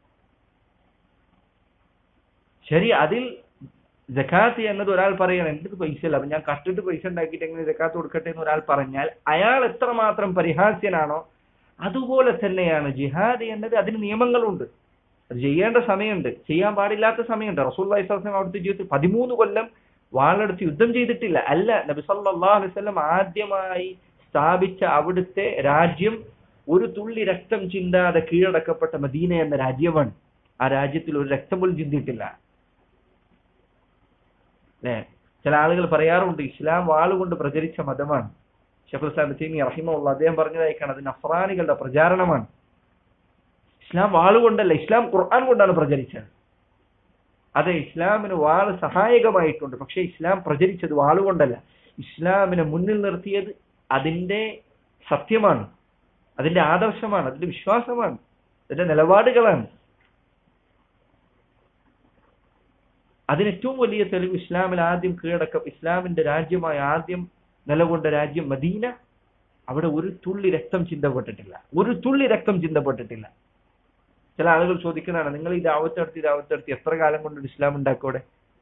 ശരി അതിൽ ജക്കാത്ത് എന്നത് ഒരാൾ പറയണം എൻ്റെ പൈസ ഇല്ല അപ്പൊ ഞാൻ കട്ടിട്ട് പൈസ ഉണ്ടാക്കിയിട്ട് എങ്ങനെ ജക്കാത്ത് കൊടുക്കട്ടെ എന്ന് ഒരാൾ പറഞ്ഞാൽ അയാൾ എത്രമാത്രം പരിഹാസ്യനാണോ അതുപോലെ തന്നെയാണ് ജിഹാദ് എന്നത് അതിന് നിയമങ്ങളുണ്ട് അത് ചെയ്യേണ്ട സമയമുണ്ട് ചെയ്യാൻ പാടില്ലാത്ത സമയമുണ്ട് റസൂൽ വൈസ്ലാം അവിടുത്തെ ജീവിതത്തിൽ പതിമൂന്ന് കൊല്ലം വാളെടുത്ത് യുദ്ധം ചെയ്തിട്ടില്ല അല്ല നബി സല്ലല്ലാഹു അലൈഹി വസല്ലം ആദ്യമായി സ്ഥാപിച്ച അവിടുത്തെ രാജ്യം ഒരു തുള്ളി രക്തം ചിന്താതെ കീഴടക്കപ്പെട്ട മദീന എന്ന രാജ്യമാണ് ആ രാജ്യത്തിൽ ഒരു രക്തം പോലും ചിന്തിയിട്ടില്ല അല്ലെ ചില ആളുകൾ പറയാറുണ്ട് ഇസ്ലാം വാളുകൊണ്ട് പ്രചരിച്ച മതമാണ് ഷെഖുൽ ഇസ്ലാം തീമി റഹിമുള്ള അദ്ദേഹം പറഞ്ഞതായിക്കാണ് അത് നഫ്രാനികളുടെ പ്രചാരണമാണ് ഇസ്ലാം വാളുകൊണ്ടല്ല ഇസ്ലാം ഖുർആൻ കൊണ്ടാണ് പ്രചരിച്ചത് അതെ ഇസ്ലാമിന് വാള് സഹായകമായിട്ടുണ്ട് പക്ഷെ ഇസ്ലാം പ്രചരിച്ചത് വാളുകൊണ്ടല്ല ഇസ്ലാമിനെ മുന്നിൽ നിർത്തിയത് അതിന്റെ സത്യമാണ് അതിന്റെ ആദർശമാണ് അതിന്റെ വിശ്വാസമാണ് അതിന്റെ നിലപാടുകളാണ് അതിന് ഏറ്റവും വലിയ തെളിവ് ഇസ്ലാമിൽ ആദ്യം കീഴടക്കം ഇസ്ലാമിന്റെ രാജ്യമായ ആദ്യം നിലകൊണ്ട രാജ്യം മദീന അവിടെ ഒരു തുള്ളി രക്തം ചിന്തപ്പെട്ടിട്ടില്ല ഒരു തുള്ളി രക്തം ചിന്തപ്പെട്ടിട്ടില്ല ചില ആളുകൾ ചോദിക്കുന്നതാണ് നിങ്ങൾ ഈ ദാവത്തെടുത്ത് ദാവത്തെടുത്ത് എത്ര കാലം കൊണ്ട് ഇസ്ലാം ഉണ്ടാക്കൂടെ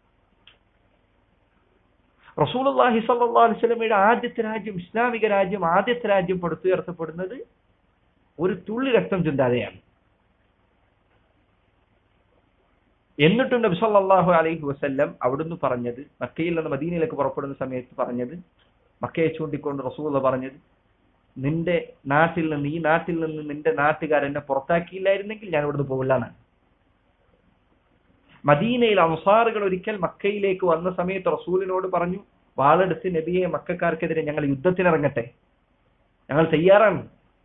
റസൂലുള്ളാഹി സ്വല്ലല്ലാഹു അലൈഹി വസല്ലമയുടെ ആദ്യത്തെ രാജ്യം ഇസ്ലാമിക രാജ്യം ആദ്യത്തെ രാജ്യം പടുത്തുയർത്തപ്പെടുന്നത് ഒരു തുള്ളി രക്തം ചിന്താതെയാണ് എന്നിട്ടും നബി സല്ലല്ലാഹു അലൈഹി വസല്ലം അവിടുന്ന് പറഞ്ഞത് മക്കയിൽ നിന്ന് മദീനയിലേക്ക് പുറപ്പെടുന്ന സമയത്ത് പറഞ്ഞത് മക്കയെ ചൂണ്ടിക്കൊണ്ട് റസൂൽ പറഞ്ഞത് നിന്റെ നാട്ടിൽ നിന്ന് ഈ നാട്ടിൽ നിന്ന് നിന്റെ നാട്ടുകാർ എന്നെ പുറത്താക്കിയില്ലായിരുന്നെങ്കിൽ ഞാൻ ഇവിടുന്ന് പോകില്ല എന്നാണ് മദീനയിൽ അൻസാറുകൾ ഒരിക്കൽ മക്കയിലേക്ക് വന്ന സമയത്ത് റസൂലിനോട് പറഞ്ഞു വാളെടുത്ത് നബിയെ മക്കാർക്കെതിരെ ഞങ്ങൾ യുദ്ധത്തിനിറങ്ങട്ടെ ഞങ്ങൾ തയ്യാറാണ്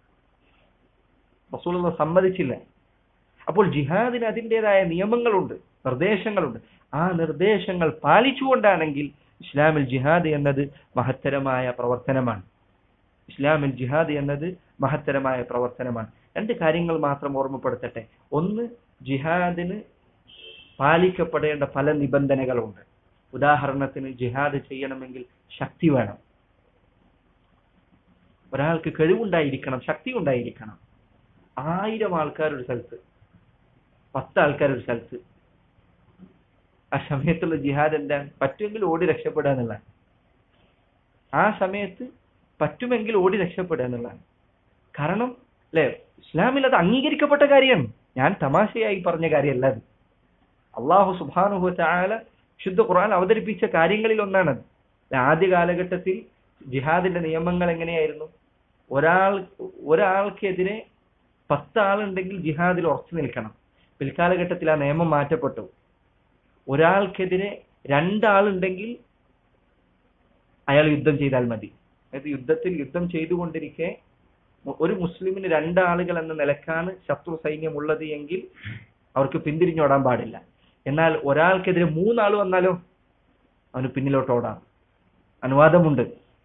റസൂൽ സമ്മതിച്ചില്ല അപ്പോൾ ജിഹാദിന് അതിൻ്റെതായ നിയമങ്ങളുണ്ട് നിർദ്ദേശങ്ങളുണ്ട് ആ നിർദ്ദേശങ്ങൾ പാലിച്ചുകൊണ്ടാണെങ്കിൽ ഇസ്ലാമിൽ ജിഹാദ് എന്നത് മഹത്തരമായ പ്രവർത്തനമാണ് ഇസ്ലാമിൽ ജിഹാദ് എന്നത് മഹത്തരമായ പ്രവർത്തനമാണ് രണ്ട് കാര്യങ്ങൾ മാത്രം ഓർമ്മപ്പെടുത്തട്ടെ ഒന്ന് ജിഹാദിന് പാലിക്കപ്പെടേണ്ട പല നിബന്ധനകളുണ്ട് ഉദാഹരണത്തിന് ജിഹാദ് ചെയ്യണമെങ്കിൽ ശക്തി വേണം ഒരാൾക്ക് കഴിവുണ്ടായിരിക്കണം ശക്തി ഉണ്ടായിരിക്കണം ആയിരം ആൾക്കാർ ഒരു സ്ഥലത്ത് പത്ത് ആൾക്കാർ ഒരു സ്ഥലത്ത് ആ സമയത്തുള്ള ജിഹാദ് എന്താണ് പറ്റുമെങ്കിൽ ഓടി രക്ഷപ്പെടുക എന്നുള്ളതാണ് ആ സമയത്ത് പറ്റുമെങ്കിൽ ഓടി രക്ഷപ്പെടുക എന്നുള്ളതാണ് കാരണം അല്ലെ ഇസ്ലാമിൽ അത് അംഗീകരിക്കപ്പെട്ട കാര്യമാണ് ഞാൻ തമാശയായി പറഞ്ഞ കാര്യമല്ല അത് അള്ളാഹു സുബാനുഹു ചായാല ശുദ്ധ ഖുർആൻ അവതരിപ്പിച്ച കാര്യങ്ങളിൽ ഒന്നാണത് ആദ്യ കാലഘട്ടത്തിൽ ജിഹാദിന്റെ നിയമങ്ങൾ എങ്ങനെയായിരുന്നു ഒരാൾ ഒരാൾക്കെതിരെ പത്ത് ആളുണ്ടെങ്കിൽ ജിഹാദിൽ ഉറച്ചു നിൽക്കണം പിൽക്കാലഘട്ടത്തിൽ ആ നിയമം മാറ്റപ്പെട്ടു ഒരാൾക്കെതിരെ രണ്ടാളുണ്ടെങ്കിൽ അയാൾ യുദ്ധം ചെയ്താൽ മതി അതായത് യുദ്ധത്തിൽ യുദ്ധം ചെയ്തുകൊണ്ടിരിക്കെ ഒരു മുസ്ലിമിന് രണ്ടാളുകൾ എന്ന നിലക്കാണ് ശത്രു സൈന്യം ഉള്ളത് എങ്കിൽ അവർക്ക് പിന്തിരിഞ്ഞോടാൻ പാടില്ല എന്നാൽ ഒരാൾക്കെതിരെ മൂന്നാൾ വന്നാലോ അവന് പിന്നിലോട്ട് ഓടാം അനുവാദമുണ്ട്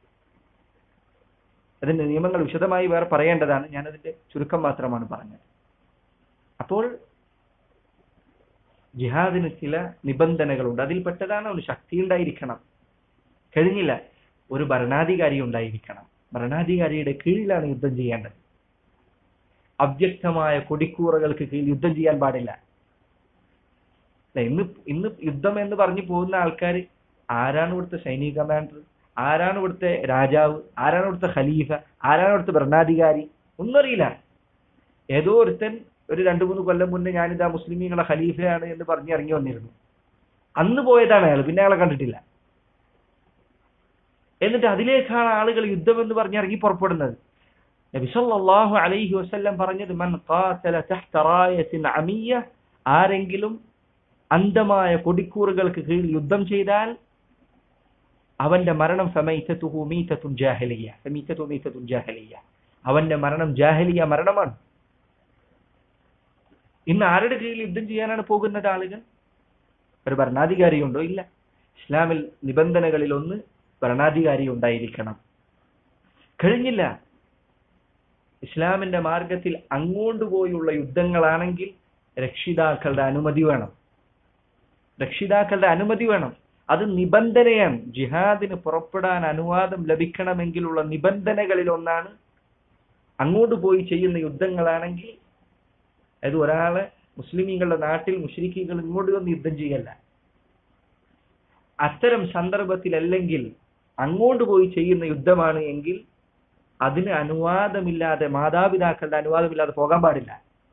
അതിന്റെ നിയമങ്ങൾ വിശദമായി വേറെ പറയേണ്ടതാണ് ഞാനതിന്റെ ചുരുക്കം മാത്രമാണ് പറഞ്ഞത് അപ്പോൾ ജിഹാദിന് ചില നിബന്ധനകളുണ്ട് അതിൽപ്പെട്ടതാണ് ഒരു ശക്തി ഉണ്ടായിരിക്കണം കഴിഞ്ഞില്ല ഒരു ഭരണാധികാരി ഉണ്ടായിരിക്കണം ഭരണാധികാരിയുടെ കീഴിലാണ് യുദ്ധം ചെയ്യേണ്ടത് അവ്യക്തമായ കൊടിക്കൂറകൾക്ക് കീഴിൽ യുദ്ധം ചെയ്യാൻ പാടില്ല ഇന്ന് ഇന്ന് യുദ്ധം എന്ന് പറഞ്ഞു പോകുന്ന ആൾക്കാർ ആരാണ് ഇവിടുത്തെ സൈനിക കമാൻഡർ ആരാണ് ഇവിടുത്തെ രാജാവ് ആരാണ് ഇവിടുത്തെ ഖലീഫ ആരാണ് ഇവിടുത്തെ ഭരണാധികാരി ഒന്നും അറിയില്ല ഏതോ ഒരുത്തൻ ഒരു രണ്ടു മൂന്ന് കൊല്ലം മുന്നേ ഞാനിതാ മുസ്ലിമീങ്ങളെ ഖലീഫയാണ് എന്ന് പറഞ്ഞ് ഇറങ്ങി വന്നിരുന്നു അന്ന് പോയതാണ് അയാൾ പിന്നെ അയാളെ കണ്ടിട്ടില്ല എന്നിട്ട് അതിലേക്കാണ് ആളുകൾ യുദ്ധം എന്ന് പറഞ്ഞ് ഇറങ്ങി പുറപ്പെടുന്നത് നബി സല്ലല്ലാഹു അലൈഹി വസല്ലം പറഞ്ഞത് മൻ ഖാതല തഹ്ത റായത്തിൻ അമിയ ആരെങ്കിലും അന്ധമായ കൊടിക്കൂറുകൾക്ക് കീഴിൽ യുദ്ധം ചെയ്താൽ അവന്റെ മരണം ഫമൈതതുഹു മീതത്തുൻ ജാഹിലിയ ഫമീതതു മീതത്തുൻ ജാഹിലിയ അവന്റെ മരണം ജാഹിലിയ മരണമാണ് ഇന്ന് ആരുടെ കീഴിൽ യുദ്ധം ചെയ്യാനാണ് പോകുന്നത് ആളുകൾ ഒരു ഭരണാധികാരി ഉണ്ടോ ഇല്ല ഇസ്ലാമിൽ നിബന്ധനകളിൽ ഒന്ന് ഭരണാധികാരി ഉണ്ടായിരിക്കണം കഴിഞ്ഞില്ല ഇസ്ലാമിന്റെ മാർഗത്തിൽ അങ്ങോട്ട് പോയുള്ള യുദ്ധങ്ങളാണെങ്കിൽ രക്ഷിതാക്കളുടെ അനുമതി വേണം രക്ഷിതാക്കളുടെ അനുമതി വേണം അത് നിബന്ധനയാണ് ജിഹാദിന് പുറപ്പെടാൻ അനുവാദം ലഭിക്കണമെങ്കിലുള്ള നിബന്ധനകളിൽ ഒന്നാണ് അങ്ങോട്ട് പോയി ചെയ്യുന്ന യുദ്ധങ്ങളാണെങ്കിൽ അത് ഒരാളെ മുസ്ലിമീങ്ങളുടെ നാട്ടിൽ മുഷ്രിഖികൾ ഇങ്ങോട്ട് വന്ന് യുദ്ധം ചെയ്യല്ല അത്തരം സന്ദർഭത്തിലല്ലെങ്കിൽ അങ്ങോട്ട് പോയി ചെയ്യുന്ന യുദ്ധമാണ് എങ്കിൽ അതിന് അനുവാദമില്ലാതെ മാതാപിതാക്കളുടെ അനുവാദമില്ലാതെ പോകാൻ പാടില്ല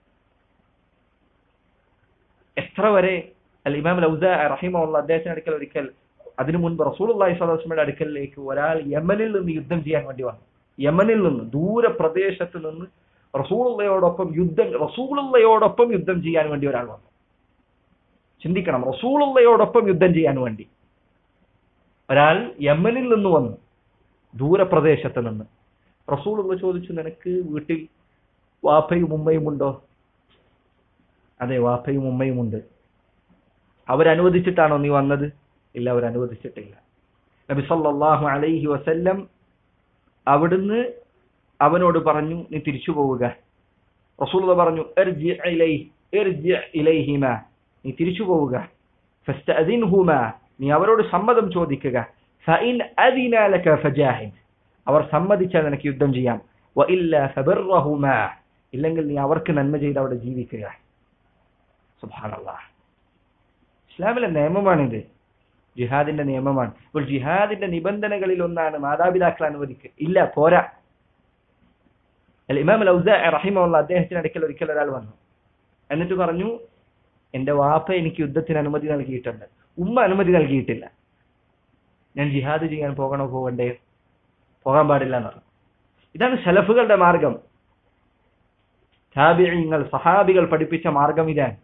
എത്ര വരെ അൽ ഇമാം ലൗസ റഹിമുള്ള അദ്ദേഹത്തിന്റെ അടുക്കൽ ഒരിക്കൽ അതിനു മുൻപ് റസൂൽ അള്ളാഹി സ്വലാസ്മയുടെ അടുക്കലിലേക്ക് ഒരാൾ യമനിൽ നിന്ന് യുദ്ധം ചെയ്യാൻ വേണ്ടി വന്നു യമനിൽ നിന്ന് ദൂര പ്രദേശത്ത് നിന്ന് റസൂളുള്ളയോടൊപ്പം യുദ്ധം റസൂളുള്ളയോടൊപ്പം യുദ്ധം ചെയ്യാൻ വേണ്ടി ഒരാൾ വന്നു ചിന്തിക്കണം റസൂളുള്ളയോടൊപ്പം യുദ്ധം ചെയ്യാൻ വേണ്ടി ഒരാൾ യമനിൽ നിന്ന് വന്നു ദൂരപ്രദേശത്ത് നിന്ന് റസൂലുള്ള ചോദിച്ചു നിനക്ക് വീട്ടിൽ വാപ്പയും ഉമ്മയും ഉണ്ടോ അതെ വാപ്പയും ഉമ്മയും ഉണ്ട് അവരനുവദിച്ചിട്ടാണോ നീ വന്നത് ഇല്ല അവരനുവദിച്ചിട്ടില്ല നബി സല്ലല്ലാഹു അലൈഹി വസല്ലം അവിടുന്ന് അവനോട് പറഞ്ഞു നീ തിരിച്ചു പോവുക റസൂലുള്ള പറഞ്ഞു ഇർജി ഇലൈഹി ഇർജി ഇലൈഹിമ നീ തിരിച്ചു പോവുക ഫസ്തഅദിൻഹുമ നീ അവരോട് സമ്മതം ചോദിക്കുക ഫഇൻ അദിന ലക ഫജാഹിദ് അവർ സമ്മതിച്ചാൽ നിനക്ക് യുദ്ധം ചെയ്യാം വഇല്ല ഫബിർറഹുമ ഇല്ലെങ്കിൽ നീ അവർക്ക് നന്മ ചെയ്ത് അവിടെ ജീവിക്കുക സുബ്ഹാനല്ലാഹ് ഇസ്ലാമിലെ നിയമമാണിത് ജിഹാദിന്റെ നിയമമാണ് അപ്പോൾ ജിഹാദിന്റെ നിബന്ധനകളിൽ ഒന്നാണ് മാതാപിതാക്കൾ അനുവദിക്കുക ഇല്ല പോരാ അല്ല ഇമാം ലൗസ റഹിമുള്ള അദ്ദേഹത്തിന് അടുക്കൽ ഒരിക്കൽ ഒരാൾ വന്നു എന്നിട്ട് പറഞ്ഞു എന്റെ വാപ്പ എനിക്ക് യുദ്ധത്തിന് അനുമതി നൽകിയിട്ടുണ്ട് ഉമ്മ അനുമതി നൽകിയിട്ടില്ല ഞാൻ ജിഹാദ് ചെയ്യാൻ പോകണോ പോകണ്ടേ പോകാൻ പാടില്ല എന്ന് പറഞ്ഞു ഇതാണ് സലഫുകളുടെ മാർഗം താബിങ്ങൾ സഹാബികൾ പഠിപ്പിച്ച മാർഗം ഇതാണ്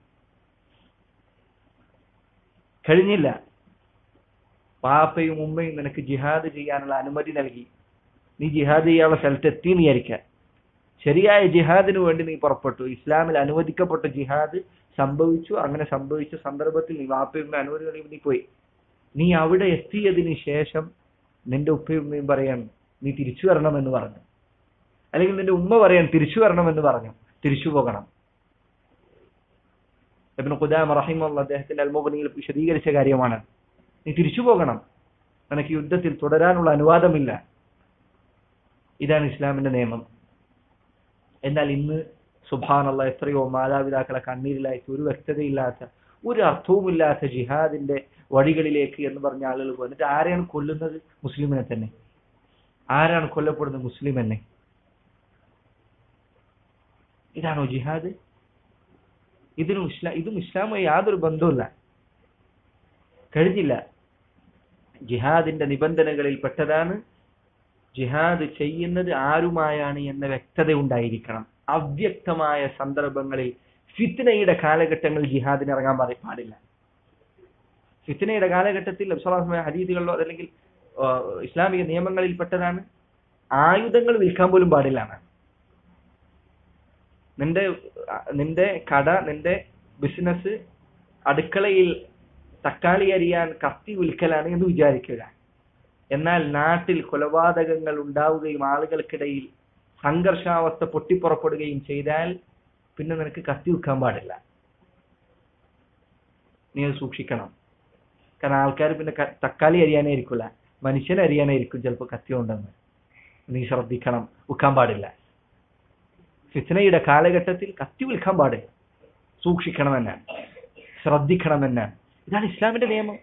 കഴിഞ്ഞില്ല പാപ്പയും ഉമ്മയും നിനക്ക് ജിഹാദ് ചെയ്യാനുള്ള അനുമതി നൽകി നീ ജിഹാദ് ചെയ്യാനുള്ള സ്ഥലത്ത് എത്തി എന്ന് വിചാരിക്കുക ശരിയായ ജിഹാദിന് വേണ്ടി നീ പുറപ്പെട്ടു ഇസ്ലാമിൽ അനുവദിക്കപ്പെട്ട ജിഹാദ് സംഭവിച്ചു അങ്ങനെ സംഭവിച്ച സന്ദർഭത്തിൽ നീ വാപ്പയും അനുമതി നൽകി നീ പോയി നീ അവിടെ എത്തിയതിന് ശേഷം നിന്റെ ഉപ്പയും ഉമ്മയും പറയാൻ നീ തിരിച്ചു വരണമെന്ന് പറഞ്ഞു അല്ലെങ്കിൽ നിന്റെ ഉമ്മ പറയാൻ തിരിച്ചു വരണമെന്ന് പറഞ്ഞു തിരിച്ചു പോകണം ഇബ്നു ഖുദാമ റഹിമുള്ള അദ്ദേഹത്തിന്റെ അൽമുബനിയിൽ വിശദീകരിച്ച കാര്യമാണ് നീ തിരിച്ചു പോകണം നിനക്ക് യുദ്ധത്തിൽ തുടരാനുള്ള അനുവാദമില്ല ഇതാണ് ഇസ്ലാമിന്റെ നിയമം എന്നാൽ ഇന്ന് സുബാനുള്ള എത്രയോ മാതാപിതാക്കളെ കണ്ണീരിലായിട്ട് ഒരു വ്യക്തതയില്ലാത്ത ഒരു അർത്ഥവുമില്ലാത്ത ജിഹാദിന്റെ വഴികളിലേക്ക് എന്ന് പറഞ്ഞ ആളുകൾ പോകും എന്നിട്ട് ആരെയാണ് കൊല്ലുന്നത് മുസ്ലിമിനെ തന്നെ ആരാണ് കൊല്ലപ്പെടുന്നത് മുസ്ലിം തന്നെ ഇതാണോ ജിഹാദ് ഇതിനും ഇസ്ലാം ഇതും ഇസ്ലാമുമായി യാതൊരു ബന്ധവുമില്ല കഴിഞ്ഞില്ല ജിഹാദിന്റെ നിബന്ധനകളിൽ പെട്ടതാണ് ജിഹാദ് ചെയ്യുന്നത് ആരുമായാണ് എന്ന വ്യക്തത ഉണ്ടായിരിക്കണം അവ്യക്തമായ സന്ദർഭങ്ങളിൽ ഫിത്നയുടെ കാലഘട്ടങ്ങളിൽ ജിഹാദിന് ഇറങ്ങാൻ പാടി- പാടില്ല ഫിത്നയുടെ കാലഘട്ടത്തിൽ അബ്സലാസ്മായ ഹദീദുകളിലോ അതല്ലെങ്കിൽ ആ, ഇസ്ലാമിക നിയമങ്ങളിൽ പെട്ടതാണ് ആയുധങ്ങൾ വിൽക്കാൻ പോലും പാടില്ല എന്നാണ് നിന്റെ ആ, നിന്റെ കട നിന്റെ ബിസിനസ് അടുക്കളയിൽ തക്കാളി അരിയാൻ കത്തി വിൽക്കലാണ് എന്ന് വിചാരിക്കുക എന്നാൽ നാട്ടിൽ കൊലപാതകങ്ങൾ ഉണ്ടാവുകയും ആളുകൾക്കിടയിൽ സംഘർഷാവസ്ഥ പൊട്ടിപ്പുറപ്പെടുകയും ചെയ്താൽ പിന്നെ നിനക്ക് കത്തി വെക്കാൻ പാടില്ല നീ അത് സൂക്ഷിക്കണം കാരണം ആൾക്കാർ പിന്നെ ക- തക്കാളി അരിയാനായിരിക്കില്ല മനുഷ്യനെ അരിയാനായിരിക്കും ചിലപ്പോൾ കത്തി കൊണ്ടെന്ന് നീ ശ്രദ്ധിക്കണം വിൽക്കാൻ പാടില്ല ഫിത്നയുടെ കാലഘട്ടത്തിൽ കത്തി വിൽക്കാൻ പാടില്ല സൂക്ഷിക്കണമെന്നാണ് ശ്രദ്ധിക്കണമെന്നാണ് ഇതാണ് ഇസ്ലാമിന്റെ നിയമം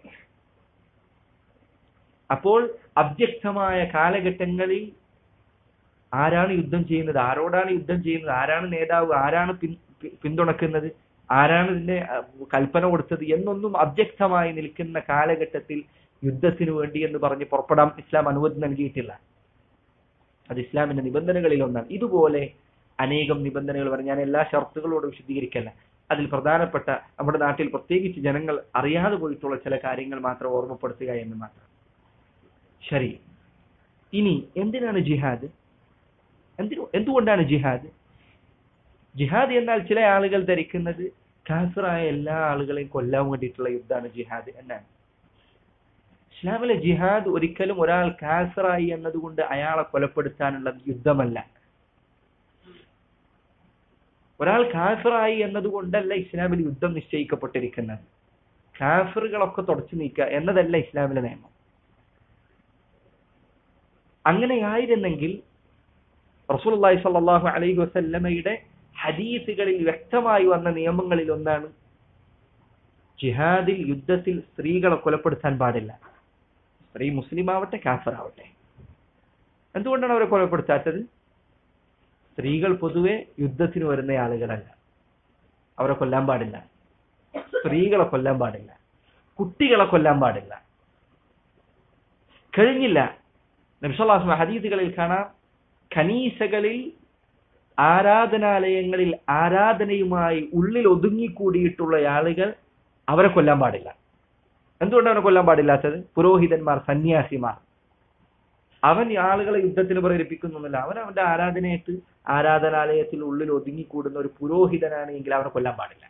അപ്പോൾ അവ്യക്തമായ കാലഘട്ടങ്ങളിൽ ആരാണ് യുദ്ധം ചെയ്യുന്നത് ആരോടാണ് യുദ്ധം ചെയ്യുന്നത് ആരാണ് നേതാവ് ആരാണ് പിൻ- പി- പിന്തുണക്കുന്നത് ആരാണ് ഇതിന്റെ അഹ്, കൽപ്പന കൊടുത്തത് എന്നൊന്നും അവ്യക്തമായി നിൽക്കുന്ന കാലഘട്ടത്തിൽ യുദ്ധത്തിന് വേണ്ടി എന്ന് പറഞ്ഞ് പുറപ്പെടാൻ ഇസ്ലാം അനുമതി നൽകിയിട്ടില്ല അത് ഇസ്ലാമിന്റെ നിബന്ധനകളിൽ ഒന്നാണ് ഇതുപോലെ അനേകം നിബന്ധനകൾ പറഞ്ഞ് ഞാൻ എല്ലാ ഷർത്തുകളോടും വിശദീകരിക്കല്ല അതിൽ പ്രധാനപ്പെട്ട നമ്മുടെ നാട്ടിൽ പ്രത്യേകിച്ച് ജനങ്ങൾ അറിയാതെ പോയിട്ടുള്ള ചില കാര്യങ്ങൾ മാത്രം ഓർമ്മപ്പെടുത്തുക എന്ന് മാത്രം ശരി ഇനി എന്തിനാണ് ജിഹാദ് എന്തിനു എന്തുകൊണ്ടാണ് ജിഹാദ് ജിഹാദ് എന്നാൽ ചില ആളുകൾ ധരിക്കുന്നത് കാഫിറായ എല്ലാ ആളുകളെയും കൊല്ലാൻ വേണ്ടിയിട്ടുള്ള യുദ്ധമാണ് ജിഹാദ് എന്നാണ് ഇസ്ലാമിലെ ജിഹാദ് ഒരിക്കലും ഒരാൾ കാഫിറായി എന്നതുകൊണ്ട് അയാളെ കൊലപ്പെടുത്താനുള്ള യുദ്ധമല്ല ഒരാൾ കാഫിറായി എന്നതുകൊണ്ടല്ല ഇസ്ലാമിൽ യുദ്ധം നിശ്ചയിക്കപ്പെട്ടിരിക്കുന്നത് കാഫിറുകളൊക്കെ തുടച്ചു നീക്കുക എന്നതല്ല ഇസ്ലാമിലെ നിയമം അങ്ങനെയായിരുന്നെങ്കിൽ റസൂലുള്ളാഹി സ്വല്ലല്ലാഹു അലൈഹി വസല്ലമയുടെ ഹദീസുകളിൽ വ്യക്തമായി വന്ന നിയമങ്ങളിൽ ഒന്നാണ് ജിഹാദിൽ യുദ്ധത്തിൽ സ്ത്രീകളെ കൊലപ്പെടുത്താൻ പാടില്ല സ്ത്രീ മുസ്ലിം ആവട്ടെ കാഫർ ആവട്ടെ എന്തുകൊണ്ടാണ് അവരെ കൊലപ്പെടുത്താത്തത് സ്ത്രീകൾ പൊതുവെ യുദ്ധത്തിന് വരുന്ന ആളുകളല്ല അവരെ കൊല്ലാൻ പാടില്ല സ്ത്രീകളെ കൊല്ലാൻ പാടില്ല കുട്ടികളെ കൊല്ലാൻ പാടില്ല കഴിഞ്ഞില്ല നബിസ്വല്ലാസ്മ ഹദീസുകളിൽ കാണാം ഖനീസകളിൽ ആരാധനാലയങ്ങളിൽ ആരാധനയുമായി ഉള്ളിൽ ഒതുങ്ങിക്കൂടിയിട്ടുള്ള ആളുകൾ അവരെ കൊല്ലാൻ പാടില്ല എന്തുകൊണ്ടാണ് അവരെ കൊല്ലാൻ പാടില്ലാത്തത് പുരോഹിതന്മാർ സന്യാസിമാർ അവൻ ഈ ആളുകളെ യുദ്ധത്തിന് പ്രേരിപ്പിക്കുന്നില്ല അവൻ അവന്റെ ആരാധനയായിട്ട് ആരാധനാലയത്തിൽ ഉള്ളിൽ ഒതുങ്ങിക്കൂടുന്ന ഒരു പുരോഹിതനാണ് എങ്കിൽ അവനെ കൊല്ലാൻ പാടില്ല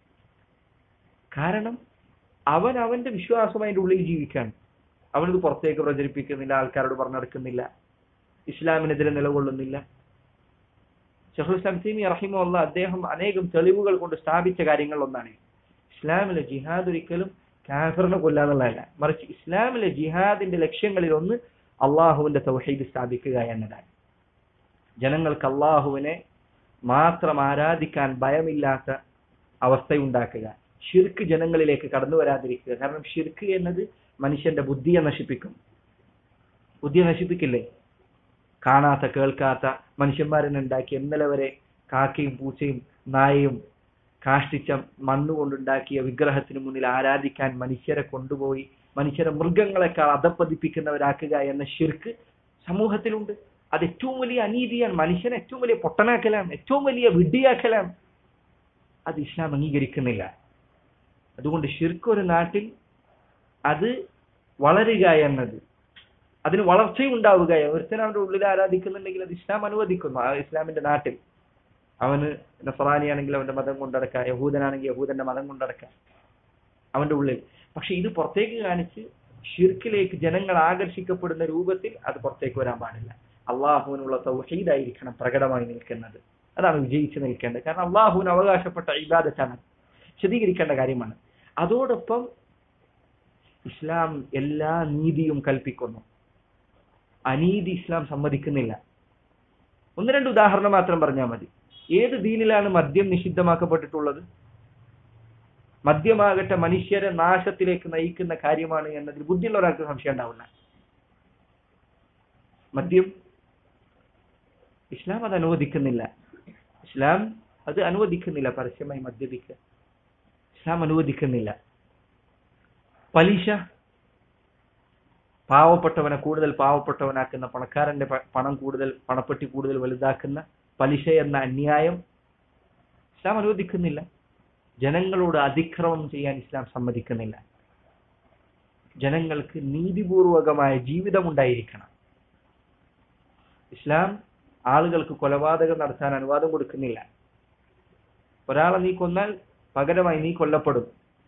കാരണം അവൻ അവന്റെ വിശ്വാസം അതിന്റെ ഉള്ളിൽ ജീവിക്കാണ് അവനത് പുറത്തേക്ക് പ്രചരിപ്പിക്കുന്നില്ല ആൾക്കാരോട് പറഞ്ഞെടുക്കുന്നില്ല ഇസ്ലാമിനെതിരെ നിലകൊള്ളുന്നില്ല ഷെഹുൽ ഇസ്ലാം തീമി റഹിമുള്ള അദ്ദേഹം അനേകം തെളിവുകൾ കൊണ്ട് സ്ഥാപിച്ച കാര്യങ്ങൾ ഒന്നാണ് ഇസ്ലാമിലെ ജിഹാദ് ഒരിക്കലും കാഫറിനെ കൊല്ലാന്നുള്ളതല്ല മറിച്ച് ഇസ്ലാമിലെ ജിഹാദിന്റെ ലക്ഷ്യങ്ങളിൽ ഒന്ന് അള്ളാഹുവിന്റെ തൗഹീദ് സ്ഥാപിക്കുക എന്നതാണ് ജനങ്ങൾക്ക് അള്ളാഹുവിനെ മാത്രം ആരാധിക്കാൻ ഭയമില്ലാത്ത അവസ്ഥയുണ്ടാക്കുക ഷിർക്ക് ജനങ്ങളിലേക്ക് കടന്നു വരാതിരിക്കുക കാരണം ഷിർക്ക് എന്നത് മനുഷ്യന്റെ ബുദ്ധിയെ നശിപ്പിക്കും ബുദ്ധിയെ നശിപ്പിക്കില്ലേ കാണാത്ത കേൾക്കാത്ത മനുഷ്യന്മാരെ ഉണ്ടാക്കി ഇന്നലെ വരെ കാക്കയും പൂച്ചയും നായയും കാഷ്ടിച്ച മണ്ണുകൊണ്ടുണ്ടാക്കിയ വിഗ്രഹത്തിന് മുന്നിൽ ആരാധിക്കാൻ മനുഷ്യരെ കൊണ്ടുപോയി മനുഷ്യരെ മൃഗങ്ങളെക്കാൾ അധപ്പതിപ്പിക്കുന്നവരാക്കുക എന്ന ഷിർക്ക് സമൂഹത്തിലുണ്ട് അത് ഏറ്റവും വലിയ അനീതിയാണ് മനുഷ്യനെ ഏറ്റവും വലിയ പൊട്ടനാക്കലാണ് ഏറ്റവും വലിയ വിഡ്ഢിയാക്കലാണ് അത് ഇസ്ലാം അംഗീകരിക്കുന്നില്ല അതുകൊണ്ട് ഷിർക്ക് ഒരു നാട്ടിൽ അത് വളരുക എന്നത് അതിന് വളർച്ചയുണ്ടാവുക ഒരുത്തൻ അവന്റെ ഉള്ളിൽ ആരാധിക്കുന്നുണ്ടെങ്കിൽ അത് ഇസ്ലാം അനുവദിക്കുന്നു ആ ഇസ്ലാമിന്റെ നാട്ടിൽ അവന് നസറാനിയാണെങ്കിൽ അവന്റെ മതം കൊണ്ടടക്കാം യഹൂദനാണെങ്കിൽ യഹൂദന്റെ മതം കൊണ്ടടക്കാം അവന്റെ ഉള്ളിൽ പക്ഷെ ഇത് പുറത്തേക്ക് കാണിച്ച് ഷിർക്കിലേക്ക് ജനങ്ങൾ ആകർഷിക്കപ്പെടുന്ന രൂപത്തിൽ അത് പുറത്തേക്ക് വരാൻ പാടില്ല അള്ളാഹുവിനുള്ള തൗഹീദായിരിക്കണം പ്രകടമായി നിൽക്കുന്നത് അതാണ് വിജയിച്ചു നിൽക്കേണ്ടത് കാരണം അള്ളാഹുവിന് അവകാശപ്പെട്ട ഇബാദത്താണ് വിശദീകരിക്കേണ്ട കാര്യമാണ് അതോടൊപ്പം ഇസ്ലാം എല്ലാ നീതിയും കൽപ്പിക്കുന്നു അനീതി ഇസ്ലാം സമ്മതിക്കുന്നില്ല ഒന്ന് രണ്ട് ഉദാഹരണം മാത്രം പറഞ്ഞാൽ മതി ഏത് ദീനിലാണ് മദ്യം നിഷിദ്ധമാക്കപ്പെട്ടിട്ടുള്ളത് മദ്യമാകട്ടെ മനുഷ്യരെ നാശത്തിലേക്ക് നയിക്കുന്ന കാര്യമാണ് എന്നതിൽ ബുദ്ധിയുള്ള ഒരാൾക്ക് സംശയം ഉണ്ടാവില്ല മദ്യം ഇസ്ലാം അത് അനുവദിക്കുന്നില്ല ഇസ്ലാം അത് അനുവദിക്കുന്നില്ല പരസ്യമായി മദ്യപിക്കുക ഇസ്ലാം അനുവദിക്കുന്നില്ല പലിശ പാവപ്പെട്ടവനെ കൂടുതൽ പാവപ്പെട്ടവനാക്കുന്ന പണക്കാരന്റെ പ- പണം കൂടുതൽ പണപ്പെട്ടി കൂടുതൽ വലുതാക്കുന്ന പലിശ എന്ന അന്യായം ഇസ്ലാം അനുവദിക്കുന്നില്ല ജനങ്ങളോട് അതിക്രമം ചെയ്യാൻ ഇസ്ലാം സമ്മതിക്കുന്നില്ല ജനങ്ങൾക്ക് നീതിപൂർവകമായ ജീവിതം ഉണ്ടായിരിക്കണം ഇസ്ലാം ആളുകൾക്ക് കൊലപാതകം നടത്താൻ അനുവാദം കൊടുക്കുന്നില്ല ഒരാളെ നീ കൊന്നാൽ പകരമായി നീ കൊല്ലപ്പെടും